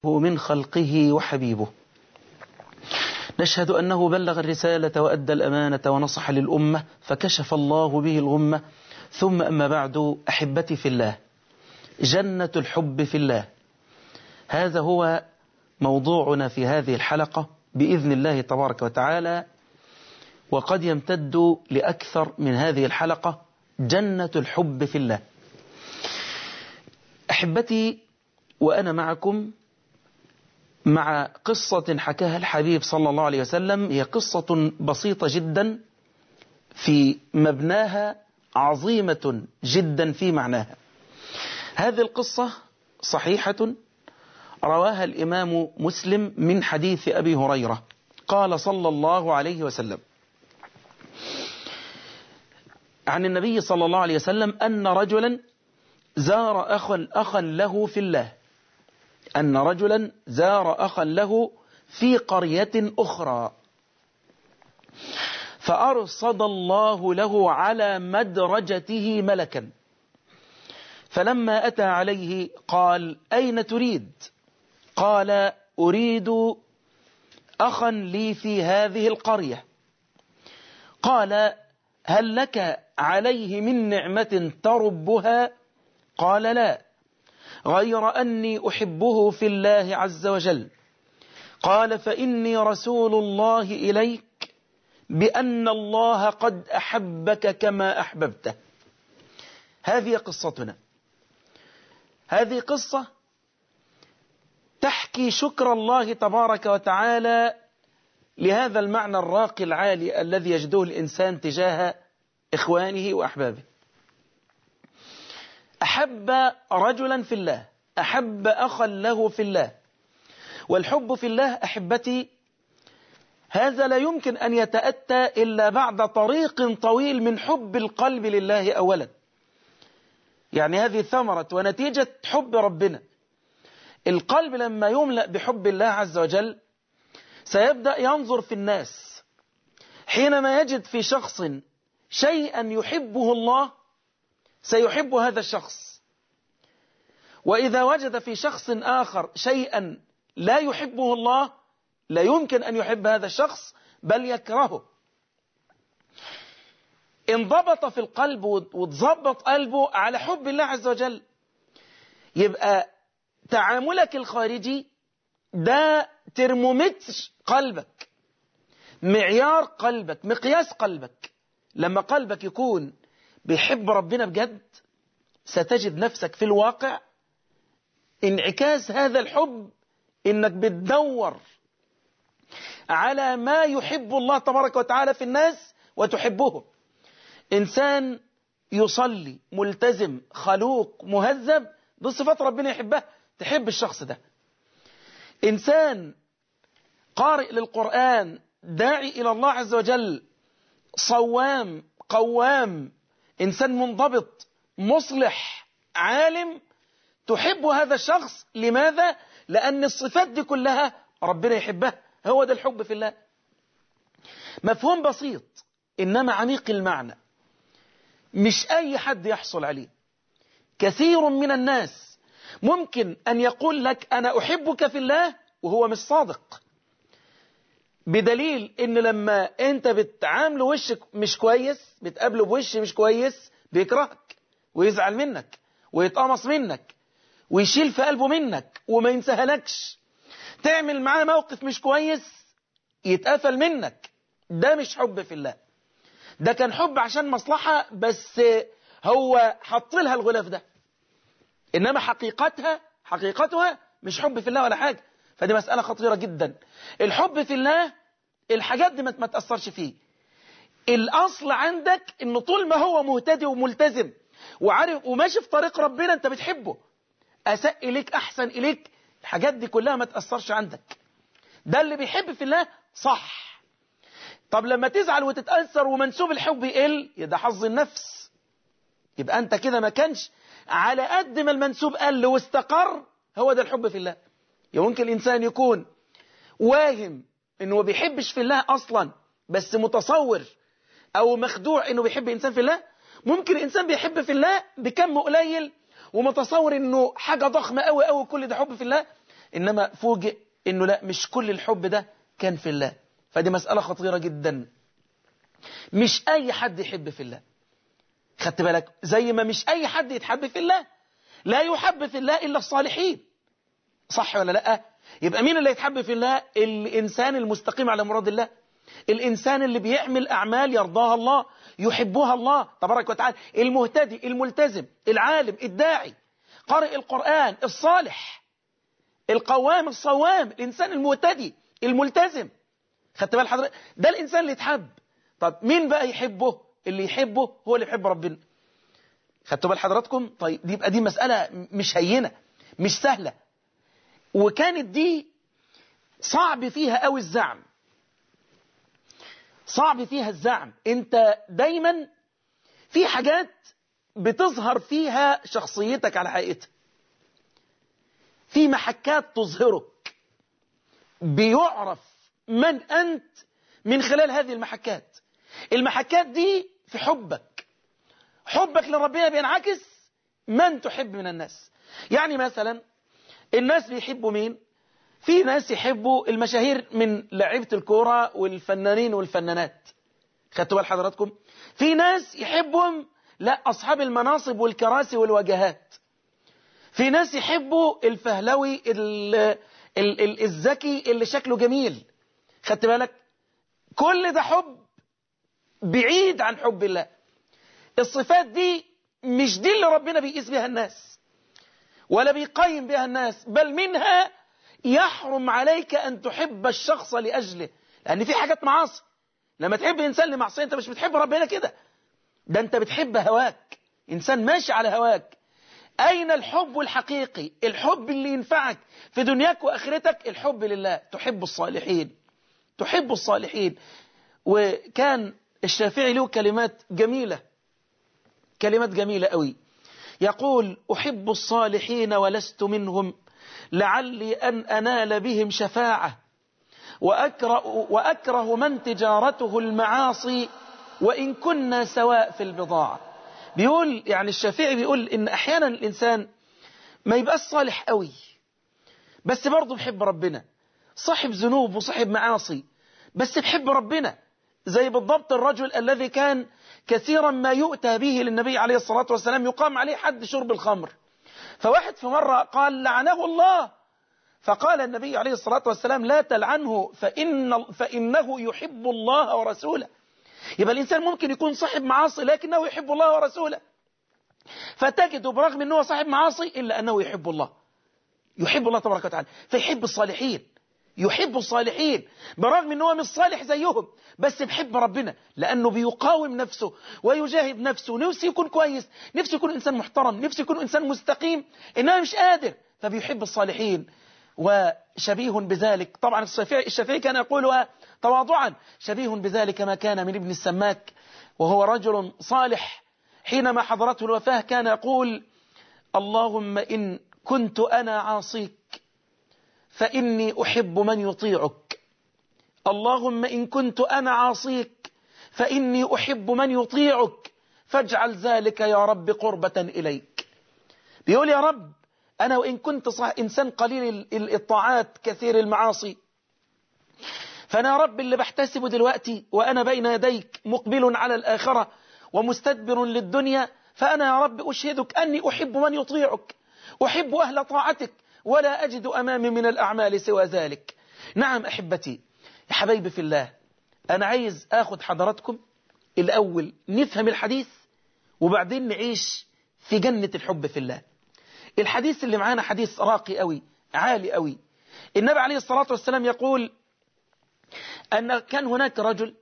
من خلقه وحبيبه نشهد أنه بلغ الرسالة وأدى الأمانة ونصح للأمة فكشف الله به الغمة ثم أما بعد أحبتي في الله جنة الحب في الله هذا هو موضوعنا في هذه الحلقة بإذن الله تبارك وتعالى وقد يمتد لأكثر من هذه الحلقة جنة الحب في الله أحبتي وأنا معكم مع قصة حكاها الحبيب صلى الله عليه وسلم هي قصة بسيطة جدا في مبناها عظيمة جدا في معناها هذه القصة صحيحة رواها الإمام مسلم من حديث أبي هريرة قال صلى الله عليه وسلم عن النبي صلى الله عليه وسلم أن رجلا زار أخا, أخا له في الله أن رجلا زار أخا له في قرية أخرى فأرصد الله له على مدرجته ملكا فلما أتى عليه قال أين تريد قال أريد أخا لي في هذه القرية قال هل لك عليه من نعمة تربها قال لا غير أني أحبه في الله عز وجل قال فإني رسول الله إليك بأن الله قد أحبك كما أحببته هذه قصتنا هذه قصة تحكي شكر الله تبارك وتعالى لهذا المعنى الراقي العالي الذي يجده الإنسان تجاه إخوانه وأحبابه أحب رجلا في الله أحب أخا له في الله والحب في الله أحبتي هذا لا يمكن أن يتأتى إلا بعد طريق طويل من حب القلب لله أولا يعني هذه ثمرة ونتيجة حب ربنا القلب لما يملأ بحب الله عز وجل سيبدأ ينظر في الناس حينما يجد في شخص شيئا يحبه الله سيحب هذا الشخص وإذا وجد في شخص آخر شيئا لا يحبه الله لا يمكن أن يحب هذا الشخص بل يكرهه انضبط في القلب وتظبط قلبه على حب الله عز وجل يبقى تعاملك الخارجي ده ترمومتر قلبك معيار قلبك مقياس قلبك لما قلبك يكون بيحب ربنا بجد ستجد نفسك في الواقع انعكاس هذا الحب انك بتدور على ما يحب الله تبارك وتعالى في الناس وتحبه إنسان يصلي ملتزم خلوق مهذب دي صفات ربنا يحبها تحب الشخص ده إنسان قارئ للقرآن داعي إلى الله عز وجل صوام قوام إنسان منضبط مصلح عالم تحب هذا الشخص لماذا؟ لأن الصفات دي كلها ربنا يحبها هو ده الحب في الله مفهوم بسيط إنما عميق المعنى مش أي حد يحصل عليه كثير من الناس ممكن أن يقول لك أنا أحبك في الله وهو مش صادق بدليل ان لما انت بتعامله وشك مش كويس بتقابله بوش مش كويس بيكرهك ويزعل منك ويتقمص منك ويشيل في قلبه منك وما ينسهلكش تعمل معاه موقف مش كويس يتقفل منك ده مش حب في الله ده كان حب عشان مصلحة بس هو حط لها الغلاف ده إنما حقيقتها حقيقتها مش حب في الله ولا حاجة فدي مسألة خطيرة جدا الحب في الله الحاجات دي ما تأثرش فيه الأصل عندك إنه طول ما هو مهتدي وملتزم وعارف وماشي في طريق ربنا أنت بتحبه أساء إليك أحسن إليك الحاجات دي كلها ما تأثرش عندك ده اللي بيحب في الله صح طب لما تزعل وتتأثر ومنسوب الحب يقل ده حظ النفس يبقى أنت كده ما كانش على قد ما المنسوب قل واستقر هو ده الحب في الله ممكن الإنسان يكون واهم إنه ما بيحبش في الله أصلا بس متصور أو مخدوع إنه بيحب إنسان في الله ممكن الإنسان بيحب في الله بكم قليل ومتصور إنه حاجة ضخمة أوي أوي كل ده حب في الله إنما فوجئ إنه لا مش كل الحب ده كان في الله فدي مسألة خطيرة جدا مش أي حد يحب في الله خدت بالك زي ما مش أي حد يتحب في الله لا يحب في الله إلا الصالحين صح ولا لا يبقى مين اللي يتحب في الله الإنسان المستقيم على مراد الله الإنسان اللي بيعمل أعمال يرضاها الله يحبها الله تبارك وتعالى المهتدي الملتزم العالم الداعي قارئ القرآن الصالح القوام الصوام الإنسان المهتدي الملتزم خدت بال حضرتك ده الإنسان اللي يتحب طب مين بقى يحبه اللي يحبه هو اللي يحب ربنا خدتوا بال حضراتكم طيب دي يبقى دي مسألة مش هينة مش سهلة وكانت دي صعب فيها قوي الزعم صعب فيها الزعم انت دايما في حاجات بتظهر فيها شخصيتك على حقيقتها في محكات تظهرك بيعرف من أنت من خلال هذه المحكات المحكات دي في حبك حبك لربنا بينعكس من تحب من الناس يعني مثلا الناس بيحبوا مين في ناس يحبوا المشاهير من لعيبة الكورة والفنانين والفنانات خدتوا بال حضراتكم في ناس يحبهم لا أصحاب المناصب والكراسي والوجهات في ناس يحبوا الفهلوي ال ال ال الذكي اللي شكله جميل خدت بالك كل ده حب بعيد عن حب الله الصفات دي مش دي اللي ربنا بيقيس بها الناس ولا بيقيم بها الناس بل منها يحرم عليك أن تحب الشخص لأجله لأن في حاجات معاصي لما تحب إنسان لمعصية أنت مش بتحب ربنا كده ده أنت بتحب هواك إنسان ماشي على هواك أين الحب الحقيقي الحب اللي ينفعك في دنياك وآخرتك الحب لله تحب الصالحين تحب الصالحين وكان الشافعي له كلمات جميلة كلمات جميلة قوي يقول أحب الصالحين ولست منهم لعلي أن أنال بهم شفاعة وأكره, وأكره من تجارته المعاصي وإن كنا سواء في البضاعة بيقول يعني الشافعي بيقول إن أحيانا الإنسان ما يبقاش صالح قوي بس برضه بحب ربنا صاحب ذنوب وصاحب معاصي بس بحب ربنا زي بالضبط الرجل الذي كان كثيرا ما يؤتى به للنبي عليه الصلاة والسلام يقام عليه حد شرب الخمر فواحد في مرة قال لعنه الله فقال النبي عليه الصلاة والسلام لا تلعنه فإن فإنه يحب الله ورسوله يبقى الإنسان ممكن يكون صاحب معاصي لكنه يحب الله ورسوله فتجد برغم أنه صاحب معاصي إلا أنه يحب الله يحب الله تبارك وتعالى فيحب الصالحين يحب الصالحين برغم أنه مش صالح زيهم بس بحب ربنا لأنه بيقاوم نفسه ويجاهد نفسه نفسه يكون كويس نفسه يكون إنسان محترم نفسه يكون إنسان مستقيم إنما مش قادر فبيحب الصالحين وشبيه بذلك طبعا الشافعي الشافعي كان يقولها تواضعا شبيه بذلك ما كان من ابن السماك وهو رجل صالح حينما حضرته الوفاة كان يقول اللهم إن كنت أنا عاصيك فإني أحب من يطيعك اللهم إن كنت أنا عاصيك فإني أحب من يطيعك فاجعل ذلك يا رب قربة إليك بيقول يا رب أنا وإن كنت صح إنسان قليل الطاعات كثير المعاصي فأنا يا رب اللي بحتسبه دلوقتي وأنا بين يديك مقبل على الآخرة ومستدبر للدنيا فأنا يا رب أشهدك أني أحب من يطيعك أحب أهل طاعتك ولا أجد أمامي من الأعمال سوى ذلك نعم أحبتي يا حبايبي في الله أنا عايز أخذ حضراتكم الأول نفهم الحديث وبعدين نعيش في جنة الحب في الله الحديث اللي معانا حديث راقي قوي عالي قوي النبي عليه الصلاة والسلام يقول أن كان هناك رجل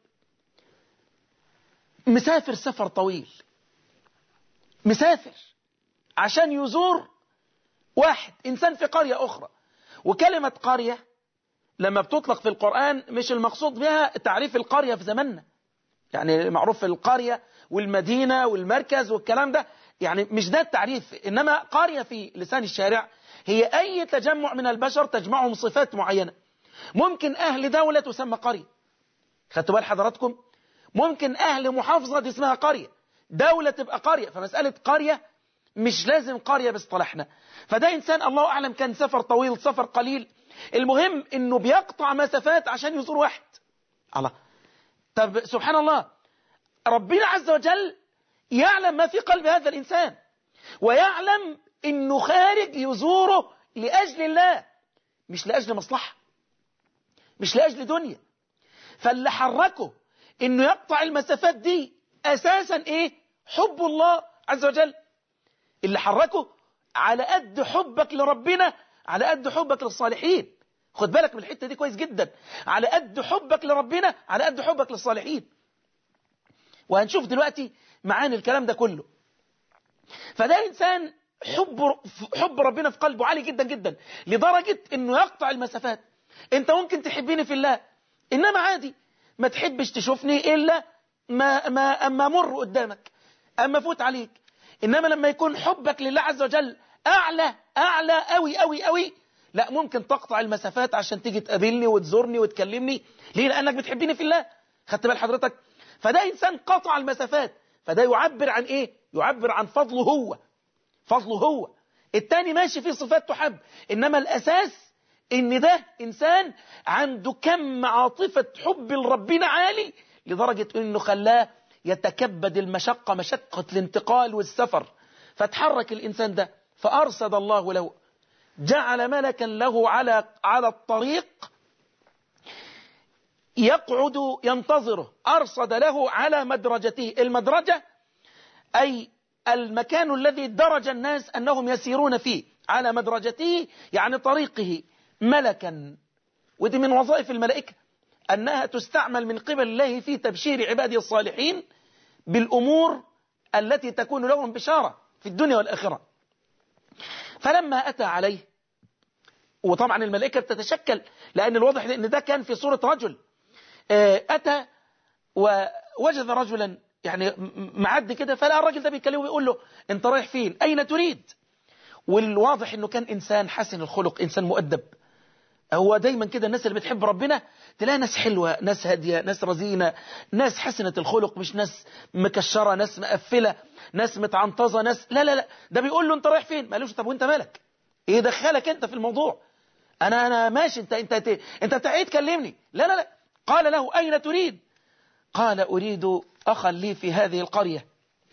مسافر سفر طويل مسافر عشان يزور واحد إنسان في قرية أخرى وكلمة قرية لما بتطلق في القرآن مش المقصود بها تعريف القرية في زماننا يعني معروف في القرية والمدينة والمركز والكلام ده يعني مش ده التعريف إنما قرية في لسان الشارع هي أي تجمع من البشر تجمعهم صفات معينة ممكن أهل دولة تسمى قرية خدتوا بال حضراتكم ممكن أهل محافظة اسمها قرية دولة تبقى قرية فمسألة قرية مش لازم قرية باصطلاحنا فده إنسان الله أعلم كان سفر طويل سفر قليل المهم إنه بيقطع مسافات عشان يزور واحد الله طب سبحان الله ربنا عز وجل يعلم ما في قلب هذا الإنسان ويعلم إنه خارج يزوره لأجل الله مش لأجل مصلحة مش لأجل دنيا فاللي حركه إنه يقطع المسافات دي أساسا إيه حب الله عز وجل اللي حركه على قد حبك لربنا على قد حبك للصالحين خد بالك من الحتة دي كويس جدا على قد حبك لربنا على قد حبك للصالحين وهنشوف دلوقتي معاني الكلام ده كله فده إنسان حب حب ربنا في قلبه عالي جدا جدا لدرجة انه يقطع المسافات انت ممكن تحبيني في الله انما عادي ما تحبش تشوفني الا ما ما اما مر قدامك اما فوت عليك انما لما يكون حبك لله عز وجل اعلى اعلى قوي قوي قوي لا ممكن تقطع المسافات عشان تيجي تقابلني وتزورني وتكلمني ليه لانك بتحبني في الله خدت بال حضرتك فده انسان قطع المسافات فده يعبر عن ايه يعبر عن فضله هو فضله هو التاني ماشي فيه صفات تحب إنما الأساس إن ده إنسان عنده كم عاطفة حب لربنا عالي لدرجة إنه خلاه يتكبد المشقة مشقة الانتقال والسفر فتحرك الإنسان ده فأرصد الله له جعل ملكا له على على الطريق يقعد ينتظره أرصد له على مدرجته المدرجة أي المكان الذي درج الناس أنهم يسيرون فيه على مدرجته يعني طريقه ملكا ودي من وظائف الملائكة أنها تستعمل من قبل الله في تبشير عباده الصالحين بالأمور التي تكون لهم بشارة في الدنيا والآخرة فلما أتى عليه وطبعا الملائكة تتشكل لأن الواضح أن ده كان في صورة رجل أتى ووجد رجلا يعني معدي كده فلقى الراجل ده بيتكلمه ويقول له انت رايح فين اين تريد والواضح انه كان انسان حسن الخلق انسان مؤدب هو دايما كده الناس اللي بتحب ربنا تلاقي ناس حلوة ناس هادية ناس رزينة ناس حسنة الخلق مش ناس مكشرة ناس مقفلة ناس متعنطزة ناس لا لا لا ده بيقول له انت رايح فين ما قالوش طب وانت مالك ايه دخلك انت في الموضوع انا انا ماشي انت انت انت, انت تعيد كلمني لا لا لا قال له اين تريد قال اريد أخا لي في هذه القرية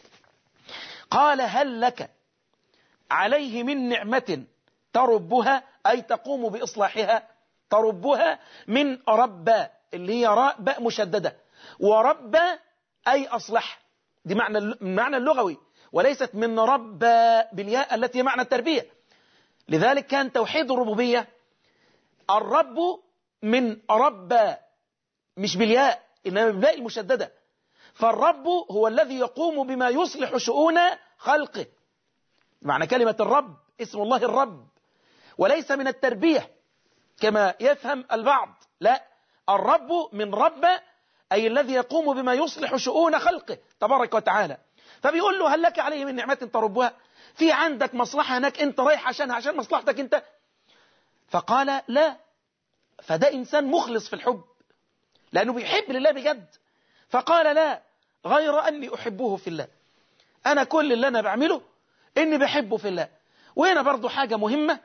قال هل لك عليه من نعمة تربها أي تقوم بإصلاحها تربها من رب اللي هي راء باء مشددة ورب أي أصلح دي معنى المعنى اللغوي وليست من رب بالياء التي معنى التربية لذلك كان توحيد الربوبية الرب من رب مش بالياء إنما بالباء المشددة فالرب هو الذي يقوم بما يصلح شؤون خلقه معنى كلمة الرب اسم الله الرب وليس من التربية كما يفهم البعض لا الرب من رب أي الذي يقوم بما يصلح شؤون خلقه تبارك وتعالى فبيقول له هل لك عليه من نعمة تربها في عندك مصلحة هناك انت رايح عشانها عشان مصلحتك انت فقال لا فده إنسان مخلص في الحب لأنه بيحب لله بجد فقال لا غير أني أحبه في الله أنا كل اللي أنا بعمله إني بحبه في الله وهنا برضو حاجة مهمة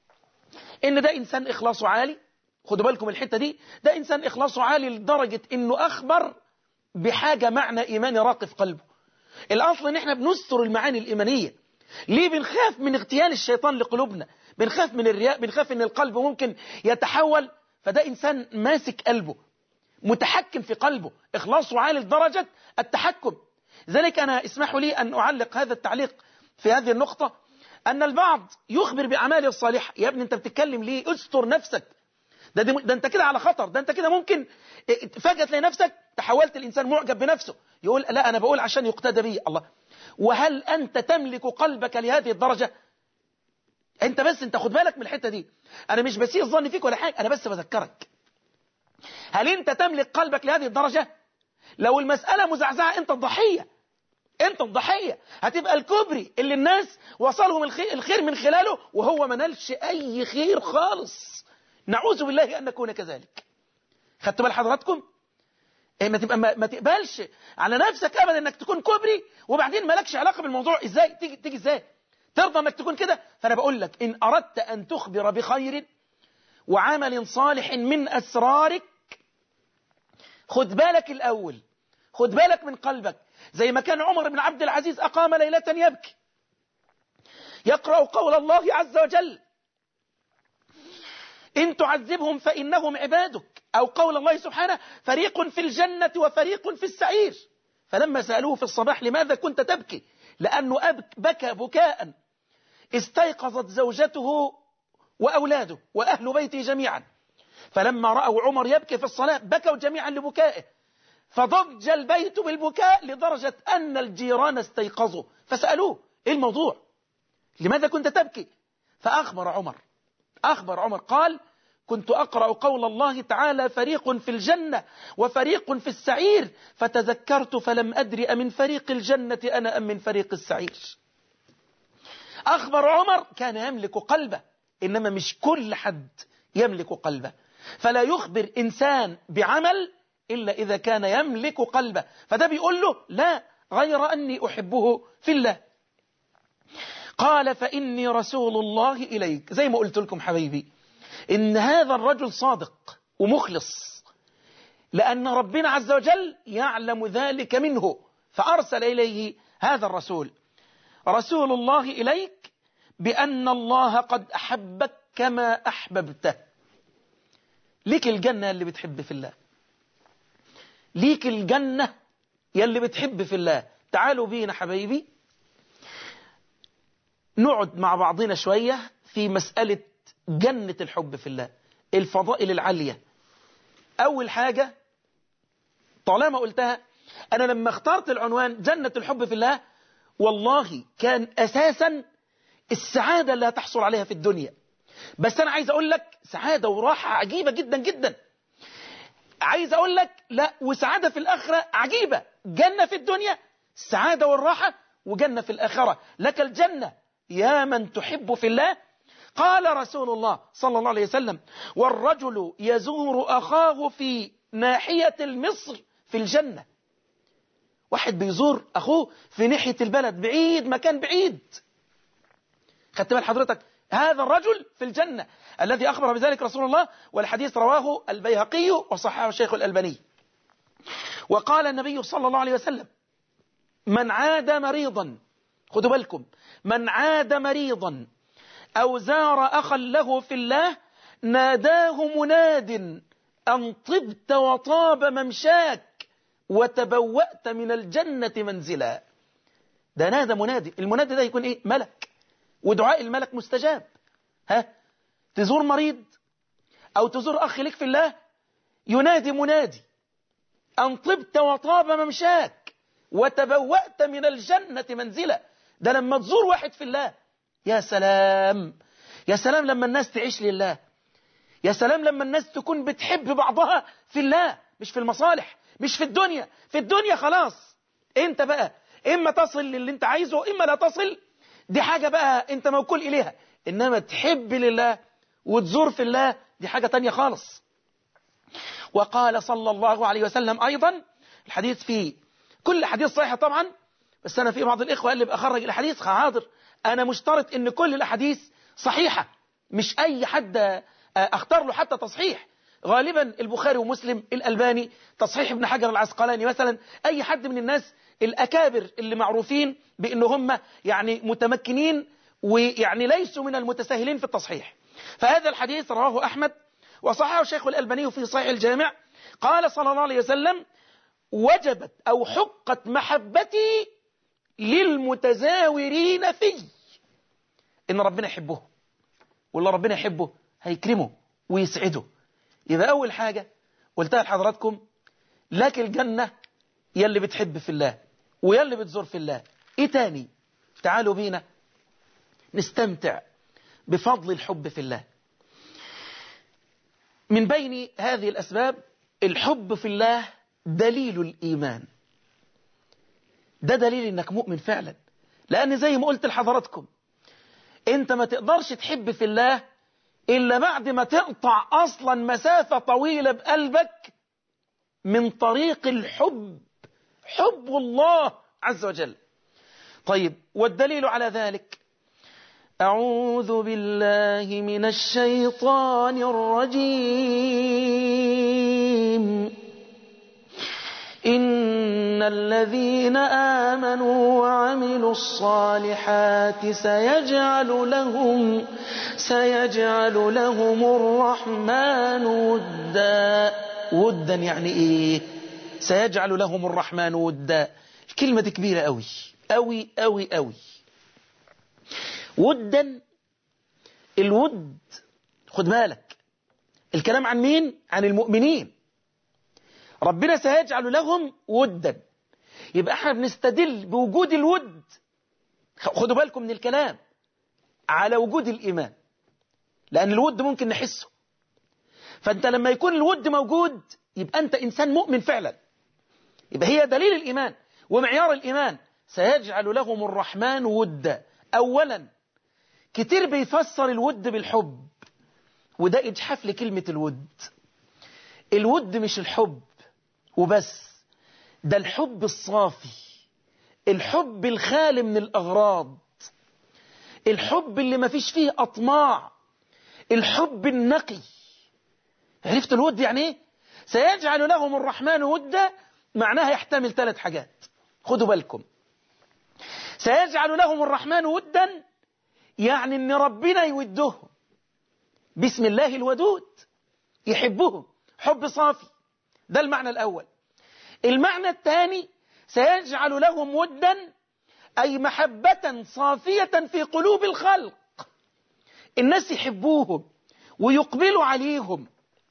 إن ده إنسان إخلاصه عالي خدوا بالكم الحتة دي ده إنسان إخلاصه عالي لدرجة إنه أخبر بحاجة معنى إيماني راقي في قلبه الأصل إن إحنا بنستر المعاني الإيمانية ليه بنخاف من اغتيال الشيطان لقلوبنا بنخاف من الرياء بنخاف إن القلب ممكن يتحول فده إنسان ماسك قلبه متحكم في قلبه إخلاصه عالي لدرجة التحكم ذلك أنا اسمحوا لي أن أعلق هذا التعليق في هذه النقطة أن البعض يخبر بأعماله الصالحة يا ابني أنت بتتكلم ليه استر نفسك ده, ده, ده أنت كده على خطر ده أنت كده ممكن فجأة تلاقي نفسك تحولت الإنسان معجب بنفسه يقول لا أنا بقول عشان يقتدى بي الله وهل أنت تملك قلبك لهذه الدرجة أنت بس أنت خد بالك من الحتة دي أنا مش بسيء الظن فيك ولا حاجة أنا بس بذكرك هل أنت تملك قلبك لهذه الدرجة لو المسألة مزعزعة أنت الضحية أنت الضحية هتبقى الكبري اللي الناس وصلهم الخير من خلاله وهو ما نالش أي خير خالص نعوذ بالله أن نكون كذلك خدتوا بال حضراتكم إيه ما تبقى ما تقبلش على نفسك ابدا انك تكون كبري وبعدين مالكش علاقه بالموضوع ازاي تيجي تيجي ازاي ترضى انك تكون كده فانا بقول لك ان اردت ان تخبر بخير وعمل صالح من اسرارك خد بالك الاول خد بالك من قلبك زي ما كان عمر بن عبد العزيز اقام ليله يبكي يقرا قول الله عز وجل إن تعذبهم فإنهم عبادك أو قول الله سبحانه فريق في الجنة وفريق في السعير فلما سألوه في الصباح لماذا كنت تبكي لأنه بكى بكاء استيقظت زوجته وأولاده وأهل بيته جميعا فلما رأوا عمر يبكي في الصلاة بكوا جميعا لبكائه فضج البيت بالبكاء لدرجة أن الجيران استيقظوا فسألوه إيه الموضوع لماذا كنت تبكي فأخبر عمر أخبر عمر قال كنت أقرأ قول الله تعالى فريق في الجنة وفريق في السعير فتذكرت فلم أدري أمن فريق الجنة أنا أم من فريق السعير أخبر عمر كان يملك قلبه إنما مش كل حد يملك قلبه فلا يخبر إنسان بعمل إلا إذا كان يملك قلبه فده بيقول له لا غير أني أحبه في الله قال فإني رسول الله إليك زي ما قلت لكم حبيبي إن هذا الرجل صادق ومخلص لأن ربنا عز وجل يعلم ذلك منه فأرسل إليه هذا الرسول رسول الله إليك بأن الله قد أحبك كما أحببته ليك الجنة اللي بتحب في الله ليك الجنة يلي بتحب في الله تعالوا بينا حبايبي نقعد مع بعضنا شوية في مسألة جنة الحب في الله الفضائل العالية أول حاجة طالما قلتها أنا لما اخترت العنوان جنة الحب في الله والله كان أساسا السعادة اللي هتحصل عليها في الدنيا بس أنا عايز أقول لك سعادة وراحة عجيبة جدا جدا عايز أقول لك لا وسعادة في الآخرة عجيبة جنة في الدنيا السعادة والراحة وجنة في الآخرة لك الجنة يا من تحب في الله قال رسول الله صلى الله عليه وسلم والرجل يزور أخاه في ناحية المصر في الجنة واحد بيزور أخوه في ناحية البلد بعيد مكان بعيد خدت بال حضرتك هذا الرجل في الجنة الذي أخبر بذلك رسول الله والحديث رواه البيهقي وصححه الشيخ الألباني وقال النبي صلى الله عليه وسلم من عاد مريضا خدوا بالكم من عاد مريضا أو زار أخا له في الله ناداه مناد أن طبت وطاب ممشاك وتبوأت من الجنة منزلا ده نادى منادي المنادي ده يكون إيه ملك ودعاء الملك مستجاب ها تزور مريض أو تزور أخ لك في الله ينادي منادي أن طبت وطاب ممشاك وتبوأت من الجنة منزلا ده لما تزور واحد في الله يا سلام يا سلام لما الناس تعيش لله يا سلام لما الناس تكون بتحب بعضها في الله مش في المصالح مش في الدنيا في الدنيا خلاص انت بقى اما تصل للي انت عايزه اما لا تصل دي حاجة بقى انت موكول اليها انما تحب لله وتزور في الله دي حاجة تانية خالص وقال صلى الله عليه وسلم ايضا الحديث فيه كل حديث صحيح طبعا بس انا في بعض الاخوة قال لي بخرج الاحاديث حاضر انا مشترط ان كل الاحاديث صحيحة مش اي حد اختار له حتى تصحيح غالبا البخاري ومسلم الألباني تصحيح ابن حجر العسقلاني مثلا أي حد من الناس الأكابر اللي معروفين بأن هم يعني متمكنين ويعني ليسوا من المتساهلين في التصحيح فهذا الحديث رواه أحمد وصححه الشيخ الألباني في صحيح الجامع قال صلى الله عليه وسلم وجبت أو حقت محبتي للمتزاورين في إن ربنا يحبه والله ربنا يحبه هيكرمه ويسعده يبقى أول حاجة قلتها لحضراتكم لك الجنة يلي بتحب في الله ويلي بتزور في الله إيه تاني تعالوا بينا نستمتع بفضل الحب في الله من بين هذه الأسباب الحب في الله دليل الإيمان ده دليل إنك مؤمن فعلا لأن زي ما قلت لحضراتكم أنت ما تقدرش تحب في الله إلا بعد ما تقطع أصلا مسافة طويلة بقلبك من طريق الحب حب الله عز وجل طيب والدليل على ذلك أعوذ بالله من الشيطان الرجيم إن الذين آمنوا وعملوا الصالحات سيجعل لهم سيجعل لهم الرحمن ودا ودا يعني إيه سيجعل لهم الرحمن ودا الكلمة دي كبيرة قوي قوي قوي قوي ودا الود خد بالك الكلام عن مين عن المؤمنين ربنا سيجعل لهم ودا يبقى احنا بنستدل بوجود الود خدوا بالكم من الكلام على وجود الإيمان لأن الود ممكن نحسه فأنت لما يكون الود موجود يبقى أنت إنسان مؤمن فعلا يبقى هي دليل الإيمان ومعيار الإيمان سيجعل لهم الرحمن ودا أولا كتير بيفسر الود بالحب وده إجحاف لكلمة الود الود مش الحب وبس ده الحب الصافي الحب الخالي من الأغراض الحب اللي ما فيش فيه أطماع الحب النقي عرفت الود يعني ايه سيجعل لهم الرحمن ودا معناها يحتمل ثلاث حاجات خدوا بالكم سيجعل لهم الرحمن ودا يعني ان ربنا يودهم بسم الله الودود يحبهم حب صافي ده المعنى الأول المعنى الثاني سيجعل لهم ودا أي محبة صافية في قلوب الخلق الناس يحبوهم ويقبلوا عليهم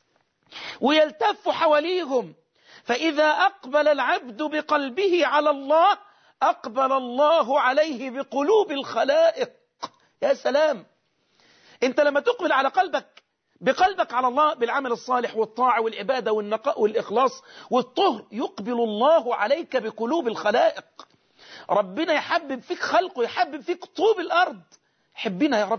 ويلتفوا حواليهم فإذا أقبل العبد بقلبه على الله أقبل الله عليه بقلوب الخلائق يا سلام انت لما تقبل على قلبك بقلبك على الله بالعمل الصالح والطاعة والعبادة والنقاء والإخلاص والطهر يقبل الله عليك بقلوب الخلائق ربنا يحبب فيك خلقه يحبب فيك طوب الأرض حبنا يا رب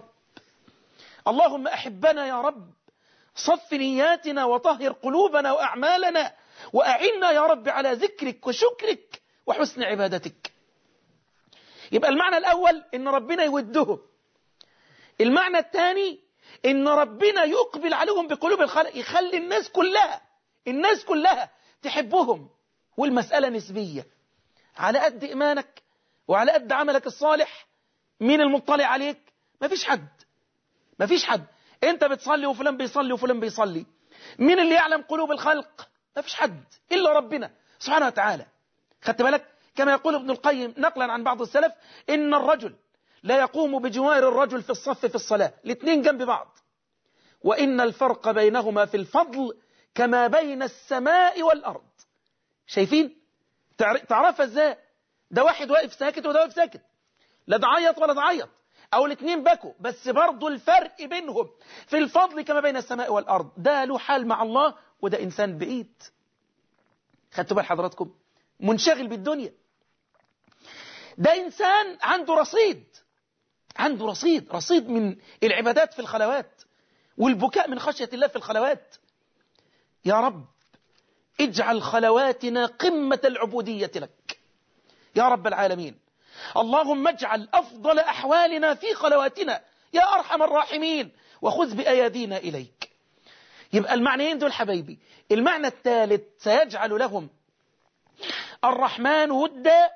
اللهم أحبنا يا رب صف نياتنا وطهر قلوبنا وأعمالنا وأعنا يا رب على ذكرك وشكرك وحسن عبادتك يبقى المعنى الأول إن ربنا يودهم المعنى الثاني إن ربنا يقبل عليهم بقلوب الخلق يخلي الناس كلها الناس كلها تحبهم والمسألة نسبية على قد إيمانك وعلى قد عملك الصالح مين المطلع عليك مفيش حد مفيش حد انت بتصلي وفلان بيصلي وفلان بيصلي مين اللي يعلم قلوب الخلق مفيش حد إلا ربنا سبحانه وتعالى خدت بالك كما يقول ابن القيم نقلا عن بعض السلف إن الرجل لا يقوم بجوار الرجل في الصف في الصلاة الاثنين جنب بعض وإن الفرق بينهما في الفضل كما بين السماء والأرض شايفين تعرفها ازاي ده واحد واقف ساكت وده واقف ساكت لا تعيط ولا تعيط او الاثنين بكوا بس برضو الفرق بينهم في الفضل كما بين السماء والأرض ده له حال مع الله وده إنسان بعيد خدتوا بال حضراتكم منشغل بالدنيا ده إنسان عنده رصيد عنده رصيد رصيد من العبادات في الخلوات والبكاء من خشية الله في الخلوات يا رب اجعل خلواتنا قمة العبودية لك يا رب العالمين اللهم اجعل أفضل أحوالنا في خلواتنا يا أرحم الراحمين وخذ بأيادينا إليك يبقى المعنيين دول حبايبي المعنى الثالث سيجعل لهم الرحمن ودا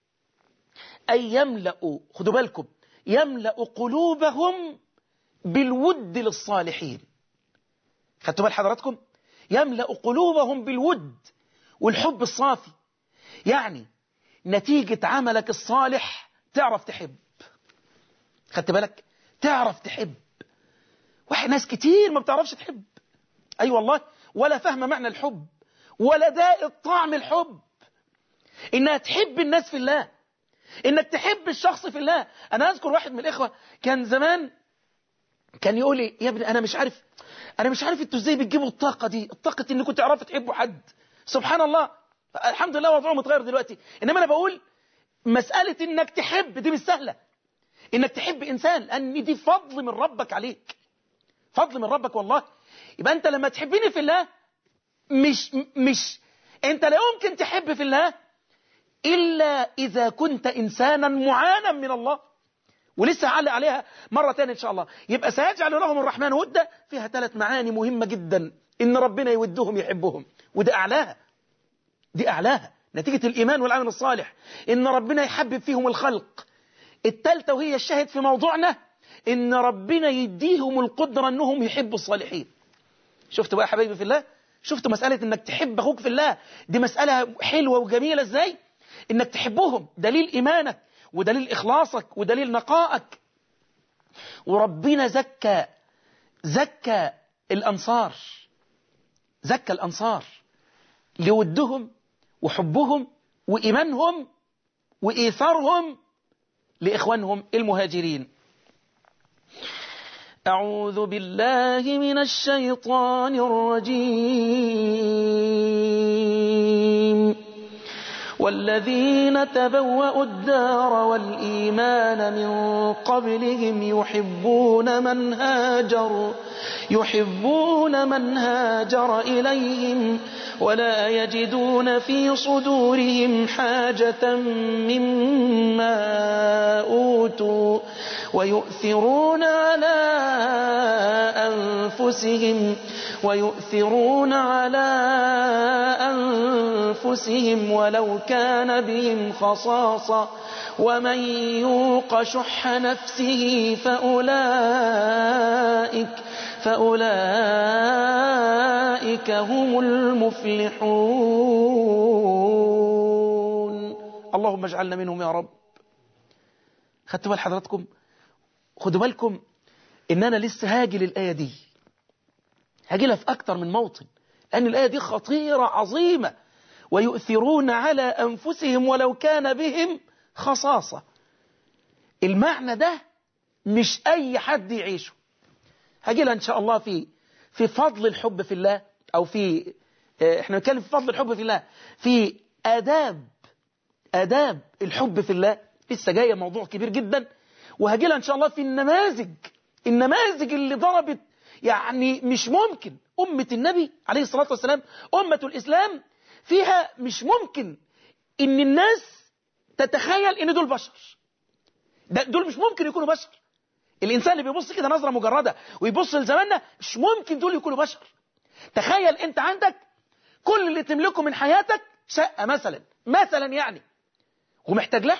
أي يملأ خدوا بالكم يملأ قلوبهم بالود للصالحين خدتوا بال حضراتكم يملأ قلوبهم بالود والحب الصافي يعني نتيجة عملك الصالح تعرف تحب خدت بالك تعرف تحب واحد ناس كتير ما بتعرفش تحب أي أيوة والله ولا فهم معنى الحب ولا داء طعم الحب إنها تحب الناس في الله إنك تحب الشخص في الله أنا أذكر واحد من الإخوة كان زمان كان يقول لي يا ابني أنا مش عارف أنا مش عارف أنتوا إزاي بتجيبوا الطاقة دي الطاقة إنكم تعرفوا تحبوا حد سبحان الله الحمد لله وضعه متغير دلوقتي إنما أنا بقول مسألة إنك تحب دي مش سهلة إنك تحب إنسان لأن دي فضل من ربك عليك فضل من ربك والله يبقى أنت لما تحبني في الله مش مش أنت لا يمكن تحب في الله إلا إذا كنت إنسانا معانا من الله ولسه هعلق عليها مرة تانية إن شاء الله يبقى سيجعل لهم الرحمن ودة فيها ثلاث معاني مهمة جدا إن ربنا يودهم يحبهم وده أعلاها دي أعلاها نتيجة الإيمان والعمل الصالح إن ربنا يحبب فيهم الخلق التالتة وهي الشاهد في موضوعنا إن ربنا يديهم القدرة أنهم يحبوا الصالحين شفت بقى يا حبايبي في الله شفت مسألة إنك تحب أخوك في الله دي مسألة حلوة وجميلة إزاي إنك تحبهم دليل إيمانك ودليل إخلاصك ودليل نقائك وربنا زكى زكى الأنصار زكى الأنصار لودهم وحبهم وإيمانهم وإيثارهم لإخوانهم المهاجرين أعوذ بالله من الشيطان الرجيم والذين تبوأوا الدار والإيمان من قبلهم يحبون من هاجر يحبون من هاجر إليهم ولا يجدون في صدورهم حاجة مما أوتوا ويؤثرون على أنفسهم ويؤثرون على أنفسهم ولو كان بهم خصاصة ومن يوق شح نفسه فأولئك فأولئك هم المفلحون اللهم اجعلنا منهم يا رب خدتوا بال حضراتكم خدوا بالكم ان انا لسه هاجي للآية دي هاجي لها في اكتر من موطن لان الآية دي خطيرة عظيمة ويؤثرون على انفسهم ولو كان بهم خصاصة المعنى ده مش اي حد يعيشه هاجي لها ان شاء الله في في فضل الحب في الله او في احنا بنتكلم في فضل الحب في الله في آداب آداب الحب في الله لسه جايه موضوع كبير جدا وهاجي لها ان شاء الله في النماذج النماذج اللي ضربت يعني مش ممكن أمة النبي عليه الصلاة والسلام أمة الإسلام فيها مش ممكن إن الناس تتخيل إن دول بشر دول مش ممكن يكونوا بشر الإنسان اللي بيبص كده نظرة مجردة ويبص لزماننا مش ممكن دول يكونوا بشر تخيل أنت عندك كل اللي تملكه من حياتك شقة مثلا مثلا يعني ومحتاج لها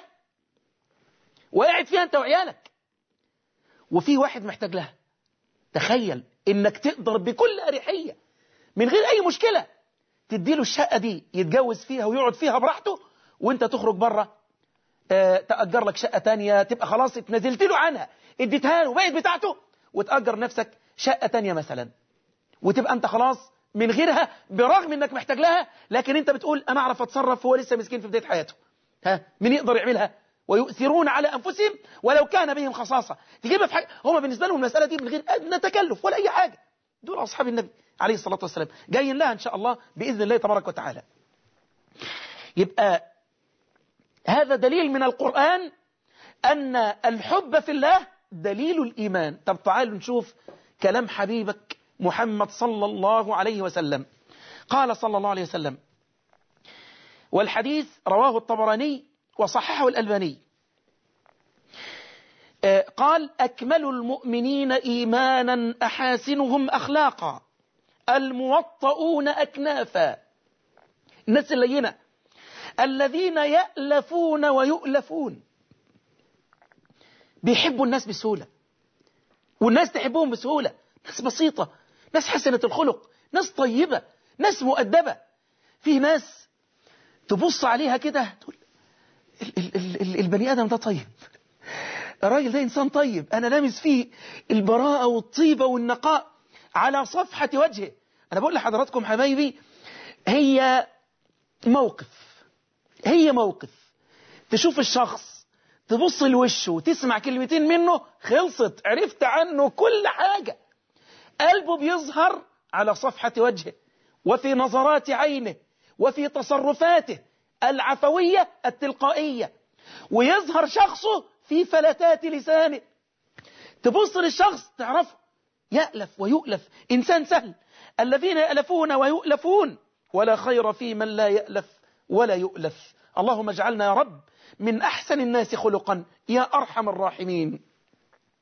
وقاعد فيها أنت وعيالك وفي واحد محتاج لها تخيل إنك تقدر بكل أريحية من غير أي مشكلة تديله الشقة دي يتجوز فيها ويقعد فيها براحته وانت تخرج بره اه تأجر لك شقة تانية تبقى خلاص اتنزلت له عنها اديتها له وبقت بتاعته وتأجر نفسك شقة تانية مثلا وتبقى انت خلاص من غيرها برغم انك محتاج لها لكن انت بتقول انا اعرف اتصرف هو لسه مسكين في بداية حياته ها مين يقدر يعملها ويؤثرون على انفسهم ولو كان بهم خصاصة تجيبها في حاجة هم بالنسبة لهم المسألة دي من غير ادنى تكلف ولا اي حاجة دول اصحاب النبي عليه الصلاة والسلام جايين لها ان شاء الله باذن الله تبارك وتعالى يبقى هذا دليل من القرآن أن الحب في الله دليل الإيمان طب تعالوا نشوف كلام حبيبك محمد صلى الله عليه وسلم قال صلى الله عليه وسلم والحديث رواه الطبراني وصححه الألباني قال أكمل المؤمنين إيمانا أحاسنهم أخلاقا الموطؤون أكنافا الناس اللينة الذين يألفون ويؤلفون بيحبوا الناس بسهولة والناس تحبهم بسهولة ناس بسيطة ناس حسنة الخلق ناس طيبة ناس مؤدبة في ناس تبص عليها كده تقول ال ال ال البني آدم ده طيب الراجل ده إنسان طيب أنا لامس فيه البراءة والطيبة والنقاء على صفحة وجهه أنا بقول لحضراتكم حبايبي هي موقف هي موقف تشوف الشخص تبص لوشه وتسمع كلمتين منه خلصت عرفت عنه كل حاجة قلبه بيظهر على صفحة وجهه وفي نظرات عينه وفي تصرفاته العفوية التلقائية ويظهر شخصه في فلتات لسانه تبص للشخص تعرفه يألف ويؤلف إنسان سهل الذين يألفون ويؤلفون ولا خير في من لا يألف ولا يؤلف اللهم اجعلنا يا رب من أحسن الناس خلقا يا أرحم الراحمين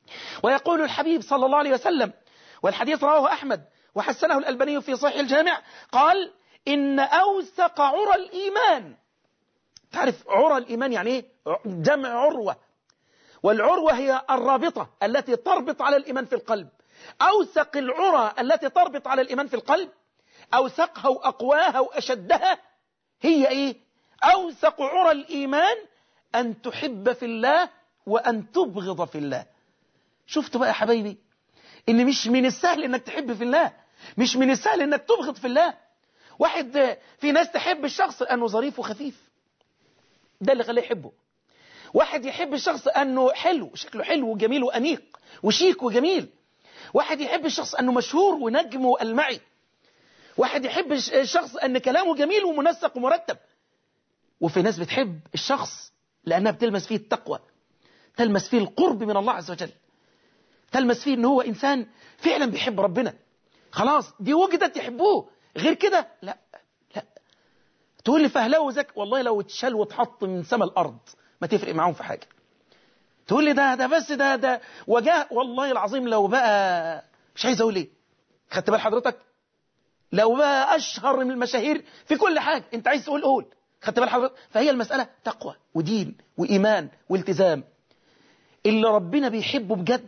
ويقول الحبيب صلى الله عليه وسلم والحديث رواه أحمد وحسنه الألباني في صحيح الجامع قال إن أوثق عرى الإيمان تعرف عرى الإيمان يعني إيه؟ جمع عروة والعروة هي الرابطة التي تربط على الإيمان في القلب أوثق العرى التي تربط على الإيمان في القلب أوثقها وأقواها وأشدها هي إيه أوثق عرى الإيمان أن تحب في الله وأن تبغض في الله شفتوا بقى يا حبايبي إن مش من السهل إنك تحب في الله مش من السهل إنك تبغض في الله واحد في ناس تحب الشخص لأنه ظريف وخفيف ده اللي خليه يحبه واحد يحب الشخص أنه حلو شكله حلو وجميل وأنيق وشيك وجميل واحد يحب الشخص أنه مشهور ونجم وألمعي واحد يحب الشخص أن كلامه جميل ومنسق ومرتب وفي ناس بتحب الشخص لأنها بتلمس فيه التقوى تلمس فيه القرب من الله عز وجل تلمس فيه أنه هو إنسان فعلا بيحب ربنا خلاص دي وجدت يحبوه غير كده لا لا تقول لي فهلو زك والله لو اتشال واتحط من سما الأرض ما تفرق معاهم في حاجة تقول لي ده ده بس ده ده وجاه والله العظيم لو بقى مش عايز اقول ايه خدت بال حضرتك لو بقى اشهر من المشاهير في كل حاجه انت عايز تقول قول خدت بال حضرتك فهي المساله تقوى ودين وايمان والتزام اللي ربنا بيحبه بجد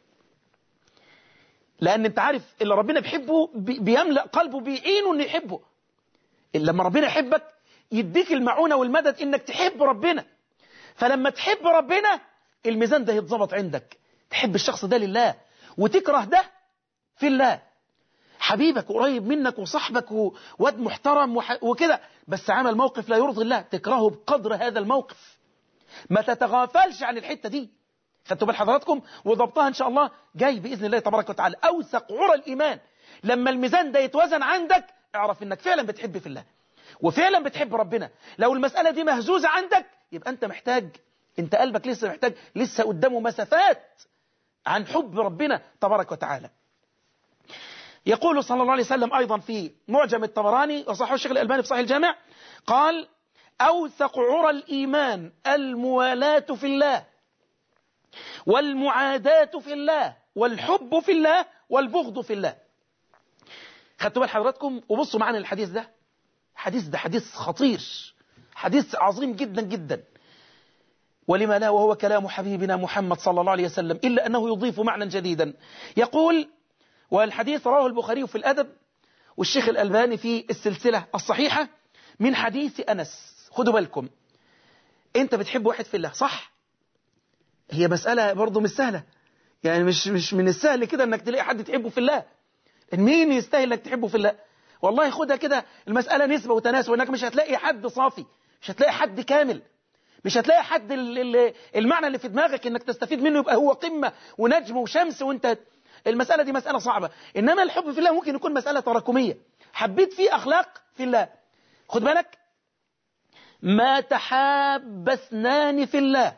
لان انت عارف اللي ربنا بيحبه بيملا قلبه بيعينه انه يحبه لما ربنا يحبك يديك المعونه والمدد انك تحب ربنا فلما تحب ربنا الميزان ده يتظبط عندك تحب الشخص ده لله وتكره ده في الله حبيبك قريب منك وصاحبك وواد محترم وح... وكده بس عمل موقف لا يرضي الله تكرهه بقدر هذا الموقف ما تتغافلش عن الحتة دي خدتوا بال حضراتكم وضبطها ان شاء الله جاي باذن الله تبارك وتعالى اوثق عرى الايمان لما الميزان ده يتوزن عندك اعرف انك فعلا بتحب في الله وفعلا بتحب ربنا لو المسألة دي مهزوزة عندك يبقى انت محتاج انت قلبك لسه محتاج لسه قدامه مسافات عن حب ربنا تبارك وتعالى يقول صلى الله عليه وسلم أيضا في معجم الطبراني وصححه الشيخ الألباني في صحيح الجامع قال أوثق عرى الإيمان الموالاة في الله والمعاداة في الله والحب في الله والبغض في الله خدتوا بال حضراتكم وبصوا معنا الحديث ده حديث ده حديث خطير حديث عظيم جدا جدا ولما لا وهو كلام حبيبنا محمد صلى الله عليه وسلم إلا أنه يضيف معنى جديدا يقول والحديث رواه البخاري في الأدب والشيخ الألباني في السلسلة الصحيحة من حديث أنس خدوا بالكم أنت بتحب واحد في الله صح هي مسألة برضو مش سهلة يعني مش, مش من السهل كده أنك تلاقي حد تحبه في الله مين يستاهل أنك تحبه في الله والله خدها كده المسألة نسبة وتناسب أنك مش هتلاقي حد صافي مش هتلاقي حد كامل مش هتلاقي حد المعنى اللي في دماغك انك تستفيد منه يبقى هو قمة ونجم وشمس وانت المسألة دي مسألة صعبة إنما الحب في الله ممكن يكون مسألة تراكمية حبيت فيه أخلاق في الله خد بالك ما تحاب اثنان في الله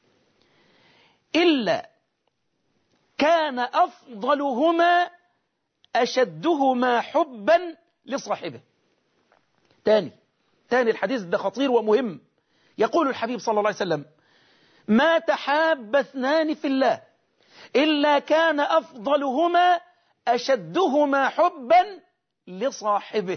إلا كان أفضلهما أشدهما حبا لصاحبه تاني تاني الحديث ده خطير ومهم يقول الحبيب صلى الله عليه وسلم ما تحاب اثنان في الله إلا كان أفضلهما أشدهما حبا لصاحبه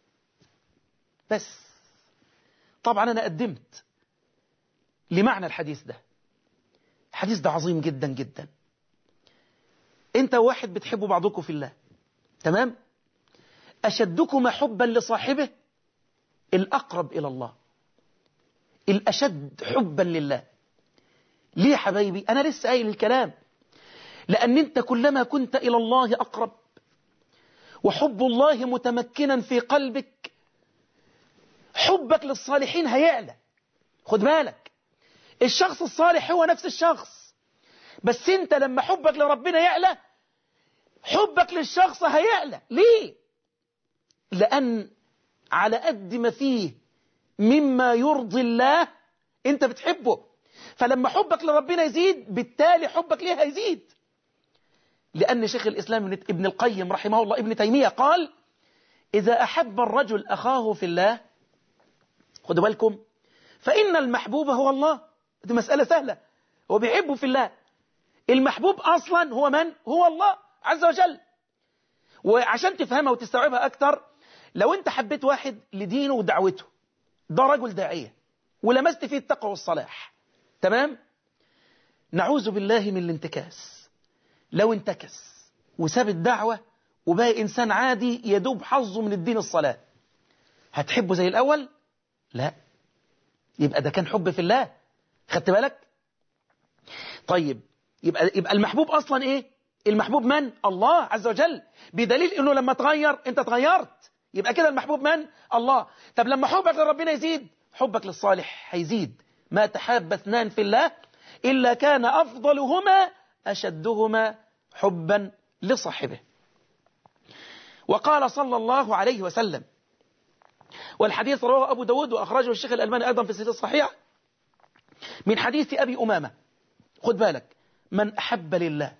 بس طبعا أنا قدمت لمعنى الحديث ده الحديث ده عظيم جدا جدا انت واحد بتحبوا بعضكم في الله تمام أشدكما حبا لصاحبه الأقرب إلى الله الأشد حبا لله ليه يا حبايبي أنا لسه قايل الكلام لأن أنت كلما كنت إلى الله أقرب وحب الله متمكنا في قلبك حبك للصالحين هيعلى خد بالك الشخص الصالح هو نفس الشخص بس انت لما حبك لربنا يعلى حبك للشخص هيعلى ليه لأن على قد ما فيه مما يرضي الله انت بتحبه فلما حبك لربنا يزيد بالتالي حبك ليه هيزيد لأن شيخ الإسلام ابن القيم رحمه الله ابن تيمية قال إذا أحب الرجل أخاه في الله خدوا بالكم فإن المحبوب هو الله دي مسألة سهلة هو بيحبه في الله المحبوب أصلا هو من؟ هو الله عز وجل وعشان تفهمها وتستوعبها أكتر لو أنت حبيت واحد لدينه ودعوته ده رجل داعية ولمست فيه التقوى والصلاح تمام؟ نعوذ بالله من الانتكاس لو انتكس وساب الدعوة وبقى إنسان عادي يدوب حظه من الدين الصلاة هتحبه زي الأول؟ لا يبقى ده كان حب في الله خدت بالك؟ طيب يبقى, يبقى المحبوب أصلا إيه؟ المحبوب من؟ الله عز وجل بدليل إنه لما تغير أنت تغيرت يبقى كده المحبوب من؟ الله طب لما حبك لربنا يزيد حبك للصالح هيزيد ما تحاب اثنان في الله إلا كان أفضلهما أشدهما حبا لصاحبه وقال صلى الله عليه وسلم والحديث رواه أبو داود وأخرجه الشيخ الألباني أيضا في السلسلة الصحيحة من حديث أبي أمامة خد بالك من أحب لله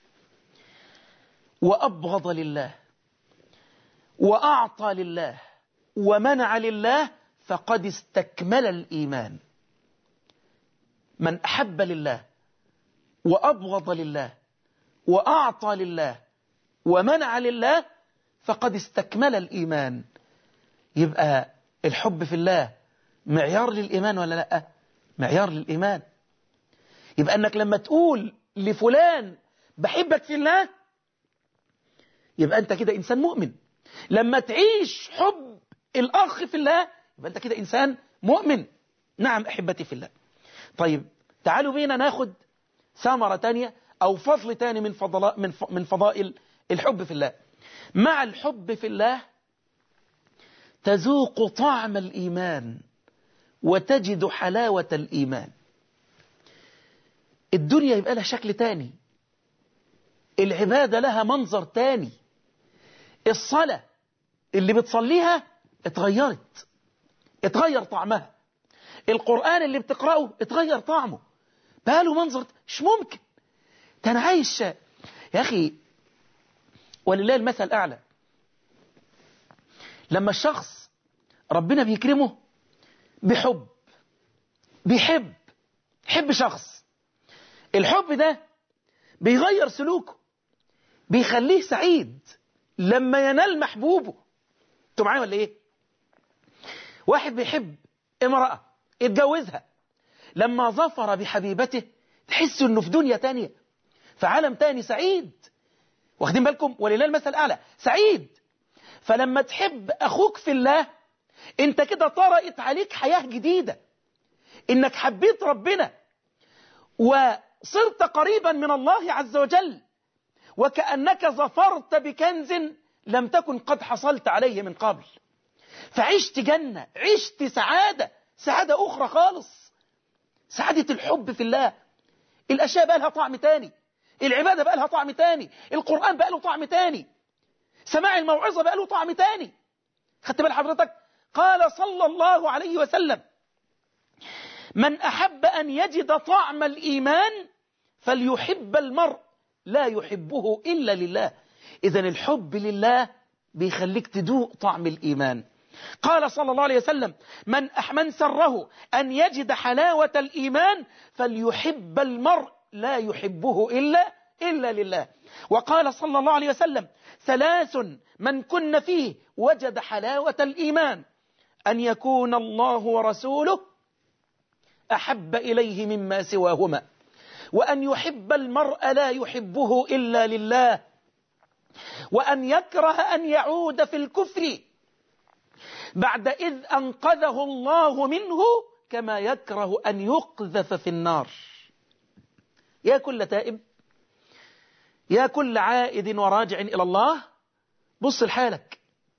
وأبغض لله وأعطى لله ومنع لله فقد استكمل الإيمان من أحب لله وأبغض لله وأعطى لله ومنع لله فقد استكمل الإيمان يبقى الحب في الله معيار للإيمان ولا لا معيار للإيمان يبقى أنك لما تقول لفلان بحبك في الله يبقى أنت كده إنسان مؤمن لما تعيش حب الأخ في الله يبقى أنت كده إنسان مؤمن نعم أحبتي في الله طيب تعالوا بينا ناخد ثمرة تانية أو فضل تاني من, فضلاء من, من فضائل الحب في الله مع الحب في الله تذوق طعم الإيمان وتجد حلاوة الإيمان الدنيا يبقى لها شكل تاني العبادة لها منظر تاني الصلاة اللي بتصليها اتغيرت اتغير طعمها القرآن اللي بتقرأه اتغير طعمه بقى له منظر مش ممكن ده أنا عايش يا أخي ولله المثل الأعلى لما الشخص ربنا بيكرمه بحب بيحب يحب شخص الحب ده بيغير سلوكه بيخليه سعيد لما ينال محبوبه انتوا معايا ولا ايه واحد بيحب امرأة اتجوزها لما ظفر بحبيبته تحس انه في دنيا تانية في عالم تاني سعيد واخدين بالكم ولله المثل الاعلى سعيد فلما تحب اخوك في الله انت كده طرقت عليك حياة جديدة انك حبيت ربنا وصرت قريبا من الله عز وجل وكأنك ظفرت بكنز لم تكن قد حصلت عليه من قبل فعشت جنة عشت سعادة سعادة أخرى خالص سعادة الحب في الله الأشياء بقى لها طعم تاني العبادة بقى لها طعم تاني القرآن بقى له طعم تاني سماع الموعظة بقى له طعم تاني خدت بال حضرتك قال صلى الله عليه وسلم من أحب أن يجد طعم الإيمان فليحب المرء لا يحبه إلا لله إذا الحب لله بيخليك تدوق طعم الإيمان قال صلى الله عليه وسلم من من سره أن يجد حلاوة الإيمان فليحب المرء لا يحبه إلا إلا لله وقال صلى الله عليه وسلم ثلاث من كن فيه وجد حلاوة الإيمان أن يكون الله ورسوله أحب إليه مما سواهما وأن يحب المرء لا يحبه إلا لله وأن يكره أن يعود في الكفر بعد إذ أنقذه الله منه كما يكره أن يقذف في النار يا كل تائب يا كل عائد وراجع إلى الله بص لحالك